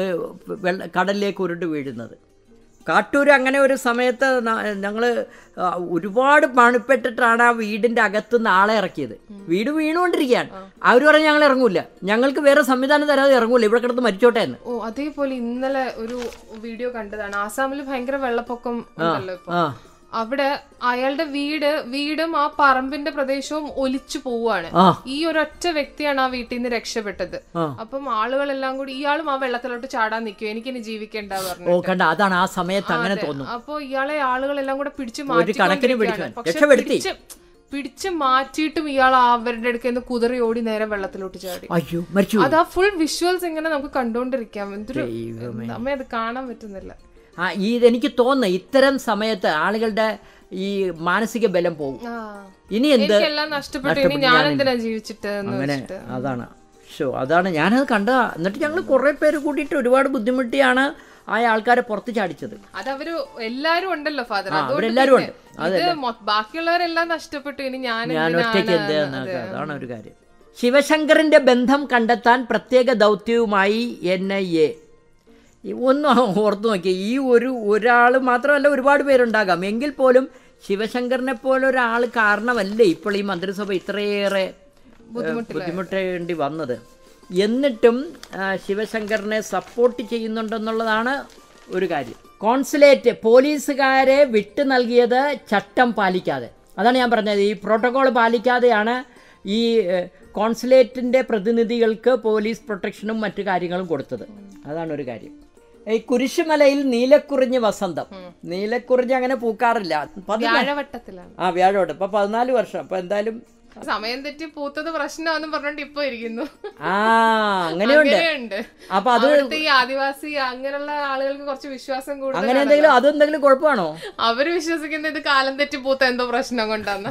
വെള്ള കടലിലേക്ക് ഉരുണ്ട് വീഴുന്നത് കാട്ടൂർ അങ്ങനെ ഒരു സമയത്ത് ഞങ്ങൾ ഒരുപാട് പണിപ്പെട്ടിട്ടാണ് ആ വീടിൻ്റെ അകത്ത് നിന്ന് ആളെ ഇറക്കിയത് വീട് വീണുകൊണ്ടിരിക്കുകയാണ് അവർ പറഞ്ഞ് ഞങ്ങൾ ഇറങ്ങൂല ഞങ്ങൾക്ക് വേറെ സംവിധാനം തരാതെ ഇറങ്ങൂല ഇവിടെ കിടന്ന് മരിച്ചോട്ടെ എന്ന് ഓ അതേപോലെ ഇന്നലെ ഒരു വീഡിയോ കണ്ടതാണ് ആസാമിൽ ഭയങ്കര വെള്ളപ്പൊക്കം ഉണ്ടല്ലോ ഇപ്പൊ ആ അവിടെ അയാളുടെ വീട് വീടും ആ പറമ്പിന്റെ പ്രദേശവും ഒലിച്ചു പോവാണ് ആ ഈ ഒരൊറ്റ വ്യക്തിയാണ് ആ വീട്ടിൽ നിന്ന് രക്ഷപ്പെട്ടത് ആ. അപ്പം ആളുകളെല്ലാം കൂടി ഇയാളും ആ വെള്ളത്തിലോട്ട് ചാടാൻ നിൽക്കും എനിക്കിനി ജീവിക്കണ്ട പറഞ്ഞു ഓ കണ്ട അതാണ് ആ സമയത്ത് അങ്ങനെ തോന്നും അപ്പൊ ഇയാളെ ആളുകളെല്ലാം കൂടെ പിടിച്ചു കണക്കിന് പിടിക്കാൻ. രക്ഷപ്പെടുത്തി. പിടിച്ച് മാറ്റിയിട്ടും ഇയാൾ അവരുടെ അടുക്കൽ നിന്ന് കുതിറി ഓടി നേരെ വെള്ളത്തിലോട്ട് ചാടി അയ്യോ മരിച്ചു അത് ആ ഫുൾ വിഷ്വൽസ് ഇങ്ങനെ നമുക്ക് കണ്ടോണ്ടിരിക്കാം എന്തൊരു നമ്മെ അത് കാണാൻ പറ്റുന്നില്ല ആ ഈ എനിക്ക് തോന്നുന്നു ഇത്തരം സമയത്ത് ആളുകളുടെ ഈ മാനസിക ബലം പോകും ആ ഇനി എന്ത് എനിക്കെല്ലാം നഷ്ടപ്പെട്ടു ഇനി ഞാൻ എന്തിനാ ജീവിച്ചിട്ട് എന്ന് അങ്ങനെ വെച്ചിട്ട് അതാണ് ഷോ അതാണ് ഞാനത് കണ്ട എന്നിട്ട് ഞങ്ങൾ കുറേ പേര് കൂട്ടിയിട്ട് ഒരുപാട് ബുദ്ധിമുട്ടിയാണ് ആ ആൾക്കാരെ പുറത്ത് ചാടിച്ചത് അത് അവര് എല്ലാരും ഉണ്ടല്ലോ ഫാദർ അവരെല്ലാരും ഉണ്ട് ഇത് മൊ- ബാക്കിയുള്ളവരെല്ലാം നഷ്ടപ്പെട്ടു ഇനി ഞാൻ ഞാൻ എന്തിനാണ് ഒറ്റയ്ക്ക് എന്ത് എന്നൊക്കെ അതാണ് ഒരു കാര്യം ശിവശങ്കറിന്റെ ബന്ധം കണ്ടെത്താൻ പ്രത്യേക ദൗത്യവുമായി എൻ ഐ എ ഒന്ന് ഓർത്തു നോക്കിയ ഈ ഒരു ഒരാൾ മാത്രമല്ല ഒരുപാട് പേരുണ്ടാകാം എങ്കിൽ പോലും ശിവശങ്കറിനെ പോലെ ഒരാൾ കാരണമല്ലേ ഇപ്പോൾ ഈ മന്ത്രിസഭ ഇത്രയേറെ ഏഹ്, ബുദ്ധിമുട്ടേണ്ടി വന്നത് എന്നിട്ടും ആ, ശിവശങ്കറിനെ സപ്പോർട്ട് ചെയ്യുന്നുണ്ടെന്നുള്ളതാണ് ഒരു കാര്യം കോൺസുലേറ്റ് പോലീസുകാരെ വിട്ടു നൽകിയത് ചട്ടം പാലിക്കാതെ അതാണ് ഞാൻ പറഞ്ഞത് ഈ പ്രോട്ടോകോൾ പാലിക്കാതെയാണ് ഈ ഏഹ്, കോൺസുലേറ്റിൻ്റെ പ്രതിനിധികൾക്ക് പോലീസ് പ്രൊട്ടക്ഷനും മറ്റു കാര്യങ്ങളും കൊടുത്തത് അതാണ് ഒരു കാര്യം ഈ കുരിശുമലയിൽ നീലക്കുറിഞ്ഞ് വസന്തം നീലക്കുറിഞ്ഞ് അങ്ങനെ പൂക്കാറില്ല പതിനാ- വ്യാഴവട്ടത്തിലാണ് ആ വ്യാഴോട്ട് ഇപ്പൊ പതിനാല് വർഷം അപ്പൊ എന്തായാലും സമയം തെറ്റി പൂത്തത് പ്രശ്നമാണെന്ന് പറഞ്ഞോണ്ട് ഇപ്പൊ ഇരിക്കുന്നു ആ അങ്ങനെയുണ്ട് അങ്ങനെയുണ്ട് അപ്പൊ അത് അവിടുത്തെ ഈ ആദിവാസി അങ്ങനെയുള്ള ആളുകൾക്ക് കുറച്ച് വിശ്വാസം കൂടുതൽ അങ്ങനെ എന്തെങ്കിലും അതെന്തെങ്കിലും കുഴപ്പമാണോ അവര് വിശ്വസിക്കുന്നത് ഇത് കാലം തെറ്റി പൂത്ത എന്തോ പ്രശ്നം കൊണ്ടാന്ന്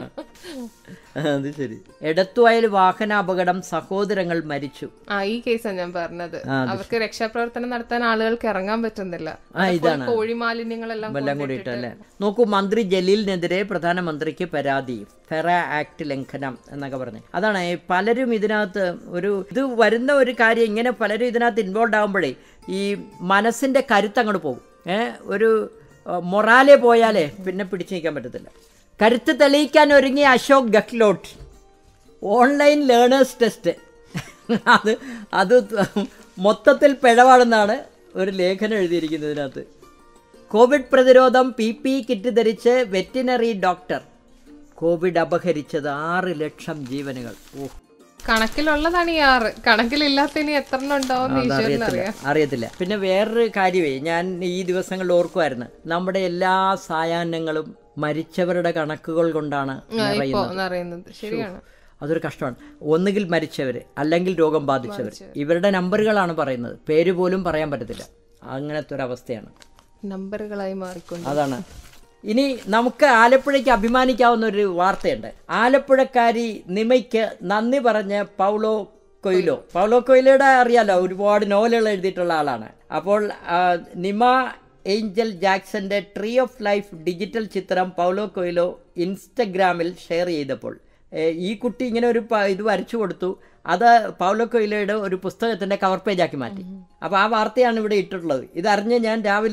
അത് ശരി എടത്തുവയൽ വാഹന അപകടം സഹോദരങ്ങൾ മരിച്ചു ആ ഈ കേസാണ് ഞാൻ പറഞ്ഞത് അവർക്ക് രക്ഷാപ്രവർത്തനം നടത്താൻ ആളുകൾക്ക് ഇറങ്ങാൻ പറ്റുന്നില്ല ആ ഇതാണ് കോഴി മാലിന്യങ്ങളെല്ലാം എല്ലാം കൂടി ഇട്ടല്ലേ നോക്കൂ മന്ത്രി ജലീലിനെതിരെ പ്രധാനമന്ത്രിക്ക് പരാതി ഫെറ ആക്ട് ലംഘനം എന്നൊക്കെ പറഞ്ഞു അതാണ് ഈ പലരും ഇതിനകത്ത് ഒരു ഇത് വരുന്ന ഒരു കാര്യം ഇങ്ങനെ പലരും ഇതിനകത്ത് ഇൻവോൾവ് ആകുമ്പോഴേ ഈ മനസ്സിൻ്റെ കരുത്ത് അങ്ങോട്ട് പോകും ഏ ഒരു ഏഹ്, മൊറാലെ പോയാലേ പിന്നെ പിടിച്ചു നിൽക്കാൻ പറ്റത്തില്ല കരുത്ത് തെളിയിക്കാൻ ഒരുങ്ങിയ Ashok Gehlot online learners test അത് അത് മൊത്തത്തിൽ പിഴവാണെന്നാണ് ഒരു ലേഖനം എഴുതിയിരിക്കുന്നത് ഇതിനകത്ത് കോവിഡ് പ്രതിരോധം പി പി കിറ്റ് ധരിച്ച് വെറ്റിനറി ഡോക്ടർ കോവിഡ് അപഹരിച്ചത് ആറ് ലക്ഷം ജീവനുകൾ ഓ കണക്കിലുള്ളതാണ് ഈ ആറ് കണക്കിലില്ലാത്ത ഇനി എത്ര എണ്ണം ഉണ്ടാവും ഈശ്വരന് അറിയത്തില്ല അറിയാം അറിയത്തില്ല പിന്നെ വേറൊരു കാര്യമേ ഞാൻ ഈ ദിവസങ്ങളിൽ ഓർക്കുമായിരുന്നു നമ്മുടെ എല്ലാ സായാഹ്നങ്ങളും മരിച്ചവരുടെ കണക്കുകൾ കൊണ്ടാണ് ഇപ്പൊ നിറയുന്നത് അറിയുന്നത് ശരിയാണ് അതൊരു കഷ്ടമാണ് ഒന്നുകിൽ മരിച്ചവർ അല്ലെങ്കിൽ രോഗം ബാധിച്ചവർ ഇവരുടെ നമ്പറുകളാണ് പറയുന്നത് പേര് പോലും പറയാൻ പറ്റത്തില്ല അങ്ങനത്തെ ഒരു അവസ്ഥയാണ് നമ്പറുകളായി മാറിക്കൊണ്ട് അതാണ് ഇനി നമുക്ക് ആലപ്പുഴയ്ക്ക് അഭിമാനിക്കാവുന്ന ഒരു വാർത്തയുണ്ട് ആലപ്പുഴക്കാരി നിമയ്ക്ക് നന്ദി പറഞ്ഞ് പൗളോ കൊയിലോ പൗളോ കൊയിലോയുടെ അറിയാലോ ഒരുപാട് നോവലുകൾ എഴുതിയിട്ടുള്ള ആളാണ് അപ്പോൾ ആ, നിമ ഏഞ്ചൽ ജാക്സന്റെ ട്രീ ഓഫ് ലൈഫ് ഡിജിറ്റൽ ചിത്രം പൗലോ കൊയിലോ ഇൻസ്റ്റഗ്രാമിൽ ഷെയർ ചെയ്തപ്പോൾ ഏ, ഈ കുട്ടി ഇങ്ങനെ ഒരു പ- ഇത് വരച്ചു കൊടുത്തു അത് പൗലോ കൊയിലോയുടെ ഒരു പുസ്തകത്തിന്റെ കവർ പേജാക്കി മാറ്റി അപ്പോൾ ആ വാർത്തയാണ് ഇവിടെ ഇട്ടിട്ടുള്ളത് ഇതറിഞ്ഞ് ഞാൻ രാവിലെ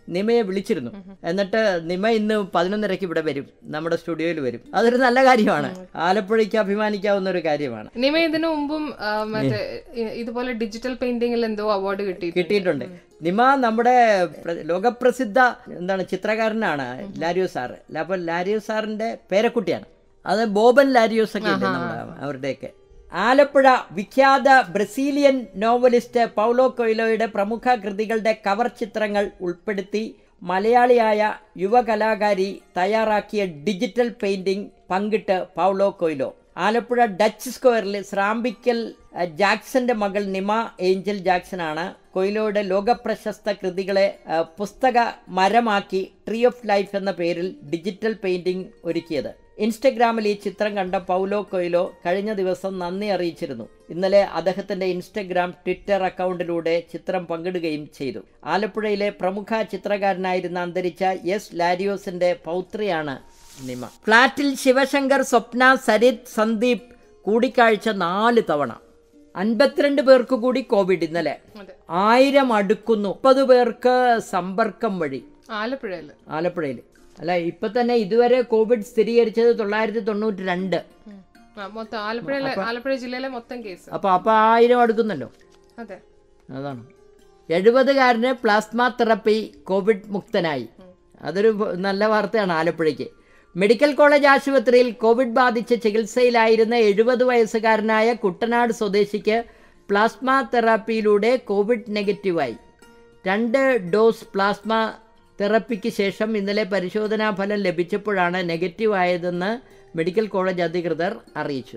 നിമയെ വിളിച്ചിരുന്നു എന്നിട്ട് നിമ ഇന്ന് പതിനൊന്നരയ്ക്ക് ഇവിടെ വരും നമ്മുടെ സ്റ്റുഡിയോയിൽ വരും അതൊരു നല്ല കാര്യമാണ് ആലപ്പുഴയ്ക്ക് അഭിമാനിക്കാവുന്ന ഒരു കാര്യമാണ് നിമ ഇതിനു മുമ്പും ആ, മറ്റേ ഇ- ഇതുപോലെ ഡിജിറ്റൽ പെയിന്റിംഗിൽ എന്തോ അവാർഡ് കിട്ടി കിട്ടിയിട്ടുണ്ട് നിമ നമ്മുടെ പ്ര- ലോകപ്രസിദ്ധ എന്താണ് ചിത്രകാരനാണ് ലാരിയോ സാറ് അപ്പോൾ ലാരിയോ സാറിന്റെ പേരക്കുട്ടിയാണ് അത് ബോബൻ ലാരിയോസ് ഒക്കെ ഇല്ലേ നമ്മുടെ അവരുടെയൊക്കെ ആലപ്പുഴ വിഖ്യാത ബ്രസീലിയൻ നോവലിസ്റ്റ് പൗലോ കൊയ്ലോയുടെ പ്രമുഖ കൃതികളുടെ കവർ ചിത്രങ്ങൾ ഉൾപ്പെടുത്തി മലയാളിയായ യുവകലാകാരി തയ്യാറാക്കിയ ഡിജിറ്റൽ പെയിന്റിംഗ് പങ്കിട്ട് പൗലോ കൊയ്ലോ ആലപ്പുഴ ഡച്ച് സ്ക്വയറിൽ ശ്രാമ്പിക്കൽ അഹ്, ജാക്സന്റെ മകൾ നിമ ഏഞ്ചൽ ജാക്സൺ ആണ് കൊയ്ലോയുടെ ലോകപ്രശസ്ത കൃതികളെ അഹ്, പുസ്തക മരമാക്കി ട്രീ ഓഫ് ലൈഫ് എന്ന പേരിൽ ഡിജിറ്റൽ പെയിന്റിംഗ് ഒരുക്കിയത് ഇൻസ്റ്റഗ്രാമിൽ ഈ ചിത്രം കണ്ട പൗലോ കൊയ്ലോ കഴിഞ്ഞ ദിവസം നന്ദി അറിയിച്ചിരുന്നു ഇന്നലെ അദ്ദേഹത്തിന്റെ ഇൻസ്റ്റഗ്രാം ട്വിറ്റർ അക്കൗണ്ടിലൂടെ ചിത്രം പങ്കിടുകയും ചെയ്തു ആലപ്പുഴയിലെ പ്രമുഖ ചിത്രകാരനായിരുന്ന അന്തരിച്ച എസ് ലാരിയോസിന്റെ പൗത്രിയാണ് നിമ ഫ്ളാറ്റിൽ ശിവശങ്കർ സ്വപ്ന സരിത് സന്ദീപ് കൂടിക്കാഴ്ച നാല് തവണ അൻപത്തിരണ്ട് പേർക്ക് കൂടി കോവിഡ് ഇന്നലെ അതെ ആയിരം അടുക്കുന്നു മുപ്പത് പേർക്ക് സമ്പർക്കം വഴി ആലപ്പുഴയില് ആലപ്പുഴയിൽ അല്ല ഇപ്പൊ തന്നെ ഇതുവരെ കോവിഡ് സ്ഥിരീകരിച്ചത് തൊള്ളായിരത്തി തൊണ്ണൂറ്റി രണ്ട് ഉം. ആ, മൊത്തം ആലപ്പുഴയിലെ ആലപ്പുഴ ജില്ലയിലെ മൊത്തം കേസ് അപ്പൊ അപ്പൊ ആയിരം അടുക്കുന്നല്ലോ അതെ അതാണ് എഴുപതുകാരന് പ്ലാസ്മ തെറപ്പി കോവിഡ് മുക്തനായി അതൊരു വ- നല്ല വാർത്തയാണ് ആലപ്പുഴയ്ക്ക് മെഡിക്കൽ കോളേജ് ആശുപത്രിയിൽ കോവിഡ് ബാധിച്ച് ചികിത്സയിലായിരുന്ന എഴുപത് വയസ്സുകാരനായ കുട്ടനാട് സ്വദേശിക്ക് പ്ലാസ്മ തെറാപ്പിയിലൂടെ കോവിഡ് നെഗറ്റീവായി രണ്ട് ഡോസ് പ്ലാസ്മ തെറപ്പിക്ക് ശേഷം ഇന്നലെ പരിശോധനാ ഫലം ലഭിച്ചപ്പോഴാണ് നെഗറ്റീവ് ആയതെന്ന് മെഡിക്കൽ കോളേജ് അധികൃതർ അറിയിച്ചു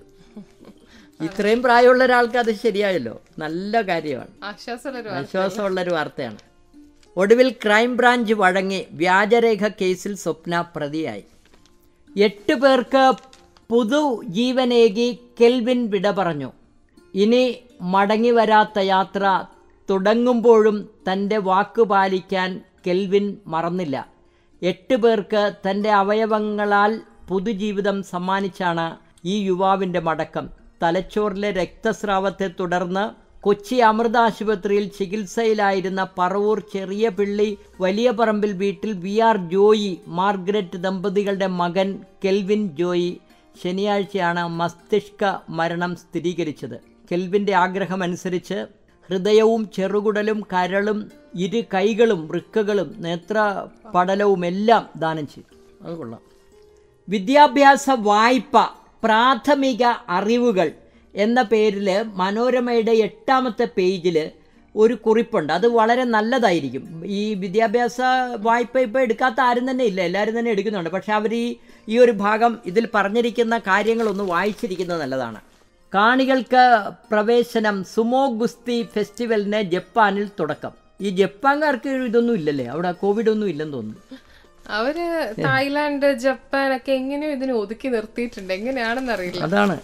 ഇത്രയും പ്രായമുള്ള ഒരാൾക്ക് അത് ശരിയായല്ലോ നല്ല കാര്യമാണ് ആശ്വാസമുള്ളൊരു ആശ്വാസമുള്ളൊരു വാർത്തയാണ് ഒടുവിൽ ക്രൈംബ്രാഞ്ച് വഴങ്ങി വ്യാജരേഖ കേസിൽ സ്വപ്ന പ്രതിയായി എട്ട് പേർക്ക് പുതു ജീവനേകി കെൽവിൻ വിട പറഞ്ഞു ഇനി മടങ്ങി വരാത്ത യാത്ര തുടങ്ങുമ്പോഴും തൻ്റെ വാക്ക് പാലിക്കാൻ കെൽവിൻ മറന്നില്ല എട്ട് പേർക്ക് തൻ്റെ അവയവങ്ങളാൽ പുതുജീവിതം സമ്മാനിച്ചാണ് ഈ യുവാവിൻ്റെ മടക്കം തലച്ചോറിലെ രക്തസ്രാവത്തെ തുടർന്ന് കൊച്ചി അമൃത ആശുപത്രിയിൽ ചികിത്സയിലായിരുന്ന പറവൂർ ചെറിയ പിള്ളി വലിയ പറമ്പിൽ വീട്ടിൽ വി ആർ ജോയി മാർഗ്രറ്റ് ദമ്പതികളുടെ മകൻ കെൽവിൻ ജോയി ശനിയാഴ്ചയാണ് മസ്തിഷ്ക മരണം സ്ഥിരീകരിച്ചത് കെൽവിൻ്റെ ആഗ്രഹമനുസരിച്ച് ഹൃദയവും ചെറുകുടലും കരളും ഇരു കൈകളും വൃക്കകളും നേത്രപടലവും എല്ലാം ദാനം ചെയ്തു അത് കൊള്ളാം വിദ്യാഭ്യാസ വായ്പ പ്രാഥമിക അറിവുകൾ എന്ന പേരിൽ മനോരമയുടെ എട്ടാമത്തെ പേജിൽ ഒരു കുറിപ്പുണ്ട് അത് വളരെ നല്ലതായിരിക്കും ഈ വിദ്യാഭ്യാസ വായ്പ ഇപ്പോൾ എടുക്കാത്ത ആരും തന്നെ ഇല്ല എല്ലാവരും തന്നെ എടുക്കുന്നുണ്ട് പക്ഷെ അവർ ഈ ഈ ഒരു ഭാഗം ഇതിൽ പറഞ്ഞിരിക്കുന്ന കാര്യങ്ങളൊന്ന് വായിച്ചിരിക്കുന്നത് നല്ലതാണ് കാണികൾക്ക് പ്രവേശനം സുമോ ഗുസ്തി ഫെസ്റ്റിവലിന് ജപ്പാനിൽ തുടക്കം ഈ ജപ്പാൻകാർക്ക് ഇതൊന്നും ഇല്ലല്ലേ അവിടെ കോവിഡ് ഒന്നും ഇല്ലെന്ന് തോന്നുന്നു അവര് തായ്ലാന്റ് ജപ്പാൻ ഒക്കെ എങ്ങനെയോ ഇതിനെ ഒതുക്കി നിർത്തിയിട്ടുണ്ട് എങ്ങനെയാണെന്ന് അറിയില്ല അതാണ്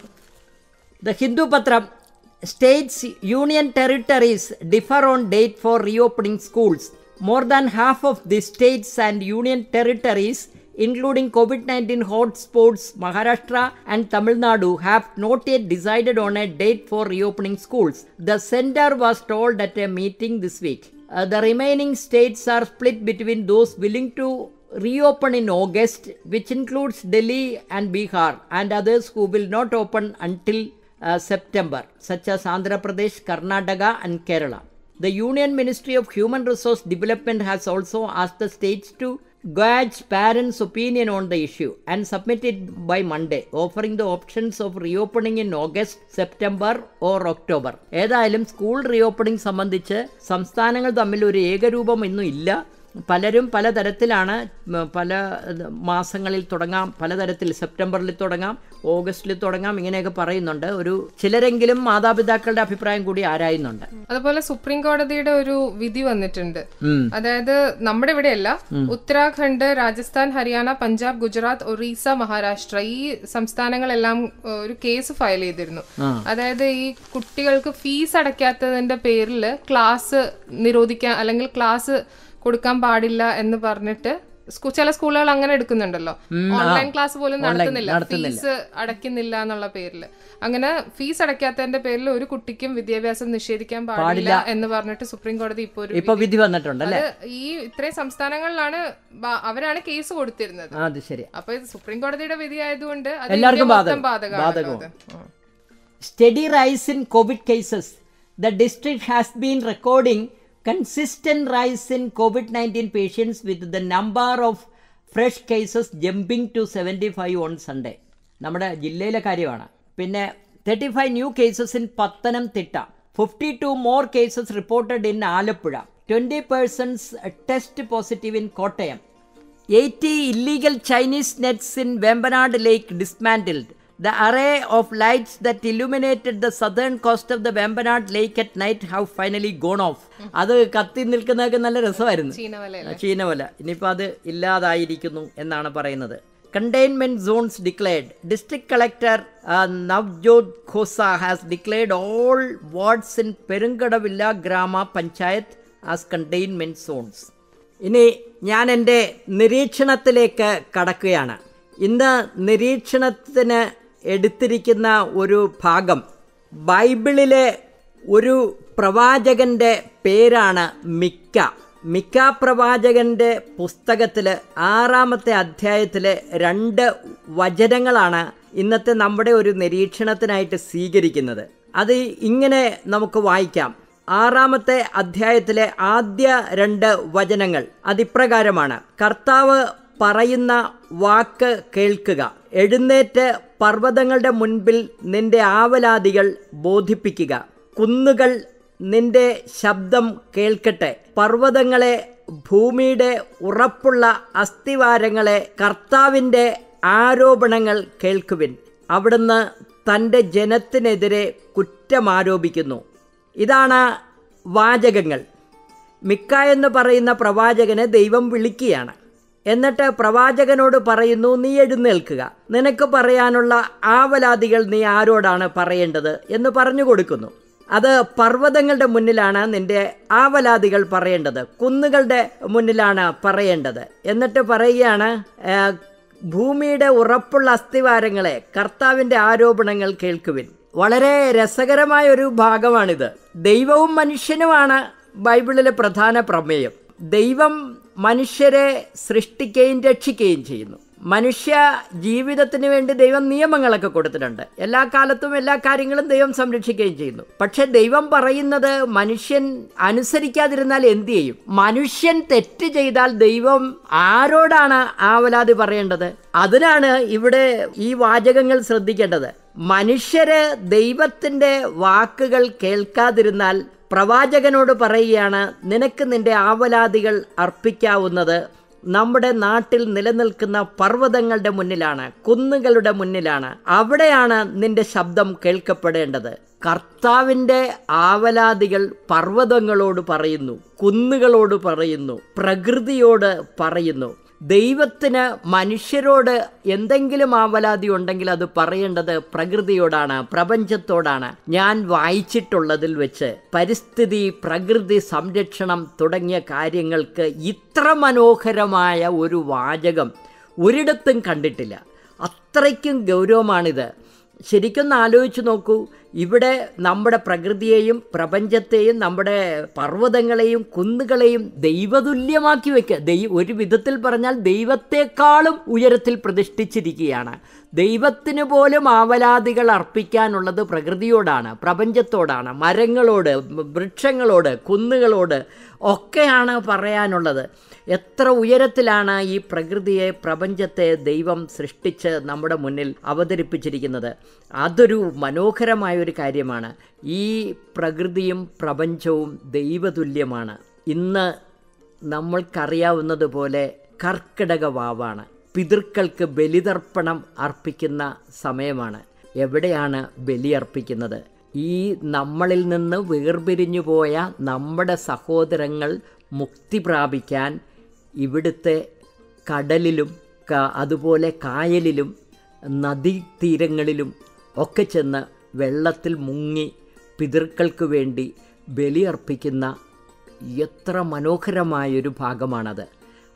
ദ ഹിന്ദു പത്രം states union territories differ on date for reopening schools more than half of the states and union territories including Covid nineteen hotspots Maharashtra and Tamil Nadu have not yet decided on a date for reopening schools the centre was told at a meeting this week the remaining states are split between those willing to reopen in August, which includes Delhi and Bihar, and others who will not open until uh, September, such as Andhra Pradesh, Karnataka, and Kerala. The Union Ministry of Human Resource Development has also asked the states to gauge parents' opinion on the issue and submit it by Monday, offering the options of reopening in August, September or October. ഏതായാലും school reopening സംബന്ധിച്ച് സംസ്ഥാനങ്ങൾ തമ്മിൽ ഒരു ഏകരൂപം ഇന്നും ഇല്ല പലരും പലതരത്തിലാണ് ഉം, പല ഇത് മാസങ്ങളിൽ തുടങ്ങാം പലതരത്തിൽ സെപ്റ്റംബറിൽ തുടങ്ങാം ഓഗസ്റ്റിൽ തുടങ്ങാം ഇങ്ങനെയൊക്കെ പറയുന്നുണ്ട് ഒരു ചിലരെങ്കിലും മാതാപിതാക്കളുടെ അഭിപ്രായം കൂടി ആരായുന്നുണ്ട് അതുപോലെ സുപ്രീം കോടതിയുടെ ഒരു വിധി വന്നിട്ടുണ്ട് ഉം. അതായത് നമ്മുടെ ഇവിടെയല്ല ഉത്തരാഖണ്ഡ് രാജസ്ഥാൻ ഹരിയാന പഞ്ചാബ് ഗുജറാത്ത് ഒറീസ മഹാരാഷ്ട്ര ഈ സംസ്ഥാനങ്ങളെല്ലാം ഏഹ്, ഒരു കേസ് ഫയൽ ചെയ്തിരുന്നു അതായത് ഈ കുട്ടികൾക്ക് ഫീസ് അടയ്ക്കാത്തതിന്റെ പേരിൽ ക്ലാസ് നിരോധിക്കാൻ അല്ലെങ്കിൽ ക്ലാസ് കൊടുക്കാൻ പാടില്ല എന്ന് പറഞ്ഞിട്ട് സ്കൂ- ചില സ്കൂളുകൾ അങ്ങനെ എടുക്കുന്നുണ്ടല്ലോ ഓൺലൈൻ ക്ലാസ് പോലും നടത്തുന്നില്ല നടത്തുന്നില്ല. ഫീസ് അടയ്ക്കുന്നില്ല എന്നുള്ള പേരിൽ അങ്ങനെ ഫീസ് അടയ്ക്കാത്തതിന്റെ പേരിൽ ഒരു കുട്ടിക്കും വിദ്യാഭ്യാസം നിഷേധിക്കാൻ പാടില്ല എന്ന് പറഞ്ഞിട്ട് സുപ്രീം കോടതി ഇപ്പോൾ ഒരു ഇപ്പൊ വിധി വന്നിട്ടുണ്ടല്ലേ അത് ഈ ഇത്രയും സംസ്ഥാനങ്ങളിലാണ് ബ- അവരാണ് കേസ് കൊടുത്തിരുന്നത് ആ, അത് ശരി അപ്പൊ ഇത് സുപ്രീം കോടതിയുടെ വിധി ആയതുകൊണ്ട് അത് എല്ലാവർക്കും ഇന്ത്യ മൊത്തം ബാധകം. ബാധകമാണ് ബാധകമാണ്. steady rise in COVID cases. The district has been recording consistent rise in COVID 19 patients with the number of fresh cases jumping to 75 on Sunday. നമ്മുടെ ജില്ലയിലെ കാര്യമാണ് പിന്നെ thirty five new cases in Pathanamthitta fifty two more cases reported in Alappuzha twenty persons test positive in Kottayam 80 illegal Chinese nets in Vembanad Lake dismantled. The array of lights that illuminated the southern coast of the Vembanad Lake at night have finally gone off. അത് കത്തി നിൽക്കുന്നതൊക്കെ നല്ല രസമായിരുന്നു ചീനവല ചീനവല ഇനിയിപ്പോൾ അത് ഇല്ലാതായിരിക്കുന്നു എന്നാണ് പറയുന്നത് containment zones declared district collector Navjot Khosa has declared all wards in Perumkadavila grama panchayat as containment zones ഇനി ഞാൻ എൻ്റെ നിരീക്ഷണത്തിലേക്ക് കടക്കുകയാണ് ഇന്ന് നിരീക്ഷണത്തിന് എടുത്തിരിക്കുന്ന ഒരു ഭാഗം ബൈബിളിലെ ഒരു പ്രവാചകന്റെ പേരാണ് മിക്ക മിക്ക പ്രവാചകന്റെ പുസ്തകത്തിൽ ആറാമത്തെ അധ്യായത്തിലെ രണ്ട് വചനങ്ങളാണ് ഇന്നത്തെ നമ്മുടെ ഒരു നിരീക്ഷണത്തിനായിട്ട് സ്വീകരിക്കുന്നത് അത് ഇങ്ങനെ നമുക്ക് വായിക്കാം ആറാമത്തെ അധ്യായത്തിലെ ആദ്യ രണ്ട് വചനങ്ങൾ അതിപ്രകാരമാണ് കർത്താവ് പറയുന്ന വാക്ക് കേൾക്കുക എഴുന്നേറ്റ് പർവ്വതങ്ങളുടെ മുൻപിൽ നിന്റെ ആവലാദികൾ ബോധിപ്പിക്കുക കുന്നുകൾ നിന്റെ ശബ്ദം കേൾക്കട്ടെ പർവ്വതങ്ങളെ ഭൂമിയുടെ ഉറപ്പുള്ള അസ്ഥിവാരങ്ങളെ കർത്താവിൻ്റെ ആരോപണങ്ങൾ കേൾക്കുവിൻ അവിടുന്ന് തൻ്റെ ജനത്തിനെതിരെ കുറ്റമാരോപിക്കുന്നു ഇതാണ് വാചകങ്ങൾ മിക്ക എന്ന് പറയുന്ന പ്രവാചകനെ ദൈവം വിളിക്കുകയാണ് എന്നിട്ട് പ്രവാചകനോട് പറയുന്നു നീ എഴുന്നേൽക്കുക നിനക്ക് പറയാനുള്ള ആവലാദികൾ നീ ആരോടാണ് പറയേണ്ടത് എന്ന് പറഞ്ഞു കൊടുക്കുന്നു അത് പർവ്വതങ്ങളുടെ മുന്നിലാണ് നിന്റെ ആവലാദികൾ പറയേണ്ടത് കുന്നുകളുടെ മുന്നിലാണ് പറയേണ്ടത് എന്നിട്ട് പറയുകയാണ് ആ, ഭൂമിയുടെ ഉറപ്പുള്ള അസ്ഥിവാരങ്ങളെ കർത്താവിൻ്റെ ആരോപണങ്ങൾ കേൾക്കുവിൻ വളരെ രസകരമായ ഒരു ഭാഗമാണിത് ദൈവവും മനുഷ്യനുമാണ് ബൈബിളിലെ പ്രധാന പ്രമേയം ദൈവം മനുഷ്യരെ സൃഷ്ടിക്കുകയും രക്ഷിക്കുകയും ചെയ്യുന്നു മനുഷ്യ ജീവിതത്തിന് വേണ്ടി ദൈവം നിയമങ്ങളൊക്കെ കൊടുത്തിട്ടുണ്ട് എല്ലാ കാലത്തും എല്ലാ കാര്യങ്ങളും ദൈവം സംരക്ഷിക്കുകയും ചെയ്യുന്നു പക്ഷെ ദൈവം പറയുന്നത് മനുഷ്യൻ അനുസരിക്കാതിരുന്നാൽ എന്ത് ചെയ്യും മനുഷ്യൻ തെറ്റ് ചെയ്താൽ ദൈവം ആരോടാണ് ആവലാതി പറയേണ്ടത് അതിനാണ് ഇവിടെ ഈ വാചകങ്ങൾ ശ്രദ്ധിക്കേണ്ടത് മനുഷ്യര് ദൈവത്തിന്റെ വാക്കുകൾ കേൾക്കാതിരുന്നാൽ പ്രവാചകനോട് പറയുകയാണ് നിനക്ക് നിന്റെ ആവലാദികൾ അർപ്പിക്കാവുന്നത് നമ്മുടെ നാട്ടിൽ നിലനിൽക്കുന്ന പർവ്വതങ്ങളുടെ മുന്നിലാണ് കുന്നുകളുടെ മുന്നിലാണ് അവിടെയാണ് നിന്റെ ശബ്ദം കേൾക്കപ്പെടേണ്ടത് കർത്താവിൻ്റെ ആവലാദികൾ പർവ്വതങ്ങളോട് പറയുന്നു കുന്നുകളോട് പറയുന്നു പ്രകൃതിയോട് പറയുന്നു ദൈവത്തിന് മനുഷ്യരോട് എന്തെങ്കിലും ആവലാതി ഉണ്ടെങ്കിൽ അത് പറയേണ്ടത് പ്രകൃതിയോടാണ് പ്രപഞ്ചത്തോടാണ് ഞാൻ വായിച്ചിട്ടുള്ളതിൽ വെച്ച് പരിസ്ഥിതി പ്രകൃതി സംരക്ഷണം തുടങ്ങിയ കാര്യങ്ങൾക്ക് ഇത്ര മനോഹരമായ ഒരു വാചകം ഒരിടത്തും കണ്ടിട്ടില്ല അത്രയ്ക്കും ഗൗരവമാണിത് ശരിക്കൊന്ന് ആലോചിച്ച് നോക്കൂ ഇവിടെ നമ്മുടെ പ്രകൃതിയെയും പ്രപഞ്ചത്തെയും നമ്മുടെ പർവ്വതങ്ങളെയും കുന്നുകളെയും ദൈവതുല്യമാക്കി വെക്കുക ദൈ ഒരു വിധത്തിൽ പറഞ്ഞാൽ ദൈവത്തെക്കാളും ഉയരത്തിൽ പ്രതിഷ്ഠിച്ചിരിക്കുകയാണ് ദൈവത്തിന് പോലും ആവലാദികൾ അർപ്പിക്കാനുള്ളത് പ്രകൃതിയോടാണ് പ്രപഞ്ചത്തോടാണ് മരങ്ങളോട് വൃക്ഷങ്ങളോട് കുന്നുകളോട് ഒക്കെയാണ് പറയാനുള്ളത് എത്ര ഉയരത്തിലാണ് ഈ പ്രകൃതിയെ പ്രപഞ്ചത്തെ ദൈവം സൃഷ്ടിച്ച് നമ്മുടെ മുന്നിൽ അവതരിപ്പിച്ചിരിക്കുന്നത് അതൊരു മനോഹരമായ ഒരു കാര്യമാണ് ഈ പ്രകൃതിയും പ്രപഞ്ചവും ദൈവതുല്യമാണ് ഇന്ന് നമ്മൾക്കറിയാവുന്നതുപോലെ കർക്കിടക വാവാണ് പിതൃക്കൾക്ക് ബലിതർപ്പണം അർപ്പിക്കുന്ന സമയമാണ് എവിടെയാണ് ബലിയർപ്പിക്കുന്നത് ഈ നമ്മളിൽ നിന്ന് വേർപിരിഞ്ഞു പോയ നമ്മുടെ സഹോദരങ്ങൾ മുക്തി പ്രാപിക്കാൻ ഇവിടുത്തെ കടലിലും ക- അതുപോലെ കായലിലും നദീതീരങ്ങളിലും ഒക്കെ ചെന്ന് വെള്ളത്തിൽ മുങ്ങി പിതൃക്കൾക്ക് വേണ്ടി ബലിയർപ്പിക്കുന്ന എത്ര മനോഹരമായൊരു ഭാഗമാണത്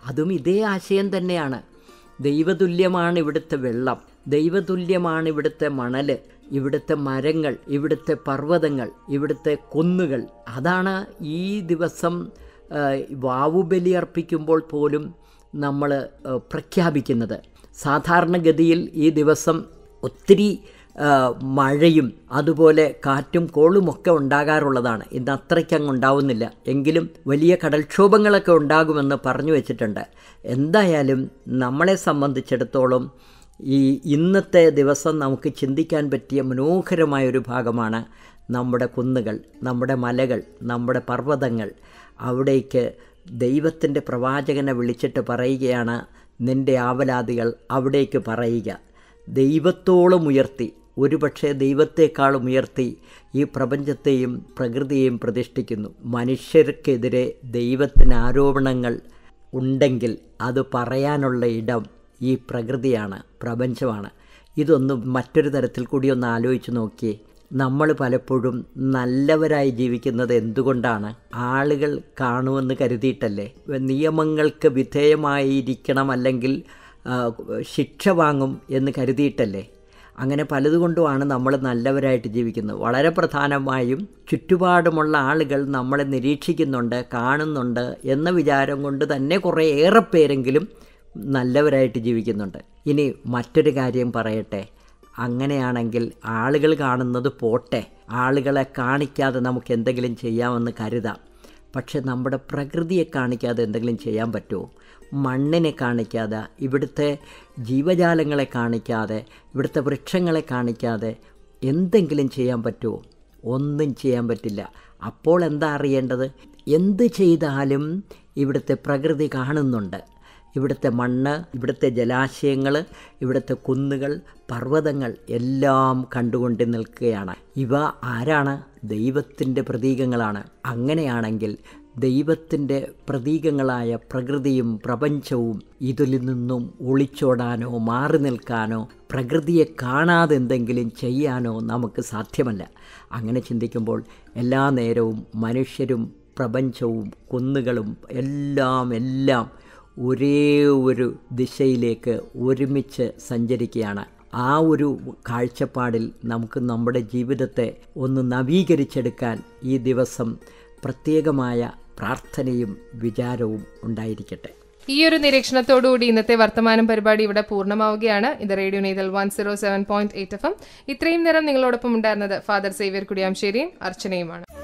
അതും ഇതേ ആശയം തന്നെയാണ് ദൈവതുല്യമാണ് ഇവിടുത്തെ വെള്ളം ദൈവതുല്യമാണ് ഇവിടുത്തെ മണല് ഇവിടുത്തെ മരങ്ങൾ ഇവിടുത്തെ പർവ്വതങ്ങൾ ഇവിടുത്തെ കുന്നുകൾ അതാണ് ഈ ദിവസം ആ, വാവുബലി അർപ്പിക്കുമ്പോൾ പോലും നമ്മൾ പ്രഖ്യാപിക്കുന്നത് സാധാരണഗതിയിൽ ഈ ദിവസം ഒത്തിരി ആ, മഴയും അതുപോലെ കാറ്റും കോളുമൊക്കെ ഉണ്ടാകാറുള്ളതാണ് ഇന്ന് അത്രയ്ക്കങ്ങ് ഉണ്ടാവുന്നില്ല എങ്കിലും വലിയ കടൽക്ഷോഭങ്ങളൊക്കെ ഉണ്ടാകുമെന്ന് പറഞ്ഞു വെച്ചിട്ടുണ്ട് എന്തായാലും നമ്മളെ സംബന്ധിച്ചിടത്തോളം ഈ ഇന്നത്തെ ദിവസം നമുക്ക് ചിന്തിക്കാൻ പറ്റിയ മനോഹരമായ ഒരു ഭാഗമാണ് നമ്മുടെ കുന്നുകൾ നമ്മുടെ മലകൾ നമ്മുടെ പർവ്വതങ്ങൾ അവിടേക്ക് ദൈവത്തിൻ്റെ പ്രവാചകനെ വിളിച്ചിട്ട് പറയുകയാണ് നിൻ്റെ ആവലാദികൾ അവിടേക്ക് പറയുക ദൈവത്തോളം ഉയർത്തി ഒരുപക്ഷെ ദൈവത്തെക്കാളും ഉയർത്തി ഈ പ്രപഞ്ചത്തെയും പ്രകൃതിയെയും പ്രതിഷ്ഠിക്കുന്നു മനുഷ്യർക്കെതിരെ ദൈവത്തിന് ആരോപണങ്ങൾ ഉണ്ടെങ്കിൽ അത് പറയാനുള്ള ഇടം ഈ പ്രകൃതിയാണ് പ്രപഞ്ചമാണ് ഇതൊന്ന് മറ്റൊരു തരത്തിൽ കൂടി ഒന്ന് ആലോചിച്ച് നോക്കിയേ നമ്മൾ പലപ്പോഴും നല്ലവരായി ജീവിക്കുന്നത് എന്തുകൊണ്ടാണ് ആളുകൾ കാണുമെന്ന് കരുതിയിട്ടല്ലേ നിയമങ്ങൾക്ക് വിധേയമായിരിക്കണം അല്ലെങ്കിൽ ആ, ശിക്ഷ വാങ്ങും എന്ന് കരുതിയിട്ടല്ലേ അങ്ങനെ പലതുകൊണ്ടുമാണ് നമ്മൾ നല്ലവരായിട്ട് ജീവിക്കുന്നത് വളരെ പ്രധാനമായും ചുറ്റുപാടുമുള്ള ആളുകൾ നമ്മളെ നിരീക്ഷിക്കുന്നുണ്ട് കാണുന്നുണ്ട് എന്ന വിചാരം കൊണ്ട് തന്നെ കുറേ ഏറെ പേരെങ്കിലും നല്ലവരായിട്ട് ജീവിക്കുന്നുണ്ട് ഇനി മറ്റൊരു കാര്യം പറയട്ടെ അങ്ങനെയാണെങ്കിൽ ആളുകൾ കാണുന്നത് പോട്ടെ ആളുകളെ കാണിക്കാതെ നമുക്ക് എന്തെങ്കിലും ചെയ്യാമെന്ന് കരുതാം പക്ഷെ നമ്മുടെ പ്രകൃതിയെ കാണിക്കാതെ എന്തെങ്കിലും ചെയ്യാൻ പറ്റുമോ മണ്ണിനെ കാണിക്കാതെ ഇവിടുത്തെ ജീവജാലങ്ങളെ കാണിക്കാതെ ഇവിടുത്തെ വൃക്ഷങ്ങളെ കാണിക്കാതെ എന്തെങ്കിലും ചെയ്യാൻ പറ്റുമോ ഒന്നും ചെയ്യാൻ പറ്റില്ല അപ്പോൾ എന്താ അറിയേണ്ടത് എന്ത് ചെയ്താലും ഇവിടുത്തെ പ്രകൃതി കാണുന്നുണ്ട് ഇവിടുത്തെ മണ്ണ് ഇവിടുത്തെ ജലാശയങ്ങൾ ഇവിടുത്തെ കുന്നുകൾ പർവ്വതങ്ങൾ എല്ലാം കണ്ടുകൊണ്ട് നിൽക്കുകയാണ് ഇവ ആരാണ് ദൈവത്തിൻ്റെ പ്രതീകങ്ങളാണ് അങ്ങനെയാണെങ്കിൽ ദൈവത്തിൻ്റെ പ്രതീകങ്ങളായ പ്രകൃതിയും പ്രപഞ്ചവും ഇതിൽ നിന്നും ഒളിച്ചോടാനോ മാറി നിൽക്കാനോ പ്രകൃതിയെ കാണാതെ എന്തെങ്കിലും ചെയ്യാനോ നമുക്ക് സാധ്യമല്ല അങ്ങനെ ചിന്തിക്കുമ്പോൾ എല്ലാ നേരവും മനുഷ്യരും പ്രപഞ്ചവും കുന്നുകളും എല്ലാം എല്ലാം ഒരേ ഒരു ദിശയിലേക്ക് ഒരുമിച്ച് സഞ്ചരിക്കുകയാണ് ആ ഒരു കാഴ്ചപ്പാടിൽ നമുക്ക് നമ്മുടെ ജീവിതത്തെ ഒന്ന് നവീകരിച്ചെടുക്കാൻ ഈ ദിവസം പ്രത്യേകമായ പ്രാർത്ഥനയും വിചാരവും ഉണ്ടായിരിക്കട്ടെ ഈ ഒരു നിരീക്ഷണത്തോടുകൂടി ഇന്നത്തെ വർത്തമാനം പരിപാടി ഇവിടെ പൂർണ്ണമാവുകയാണ് ഇത് radio Neythal one zero seven point eight F M ഇത്രയും നേരം നിങ്ങളോടൊപ്പം ഉണ്ടായിരുന്നത് ഫാദർ സേവ്യർ കുടിയാംശേരിയും അർച്ചനയുമാണ്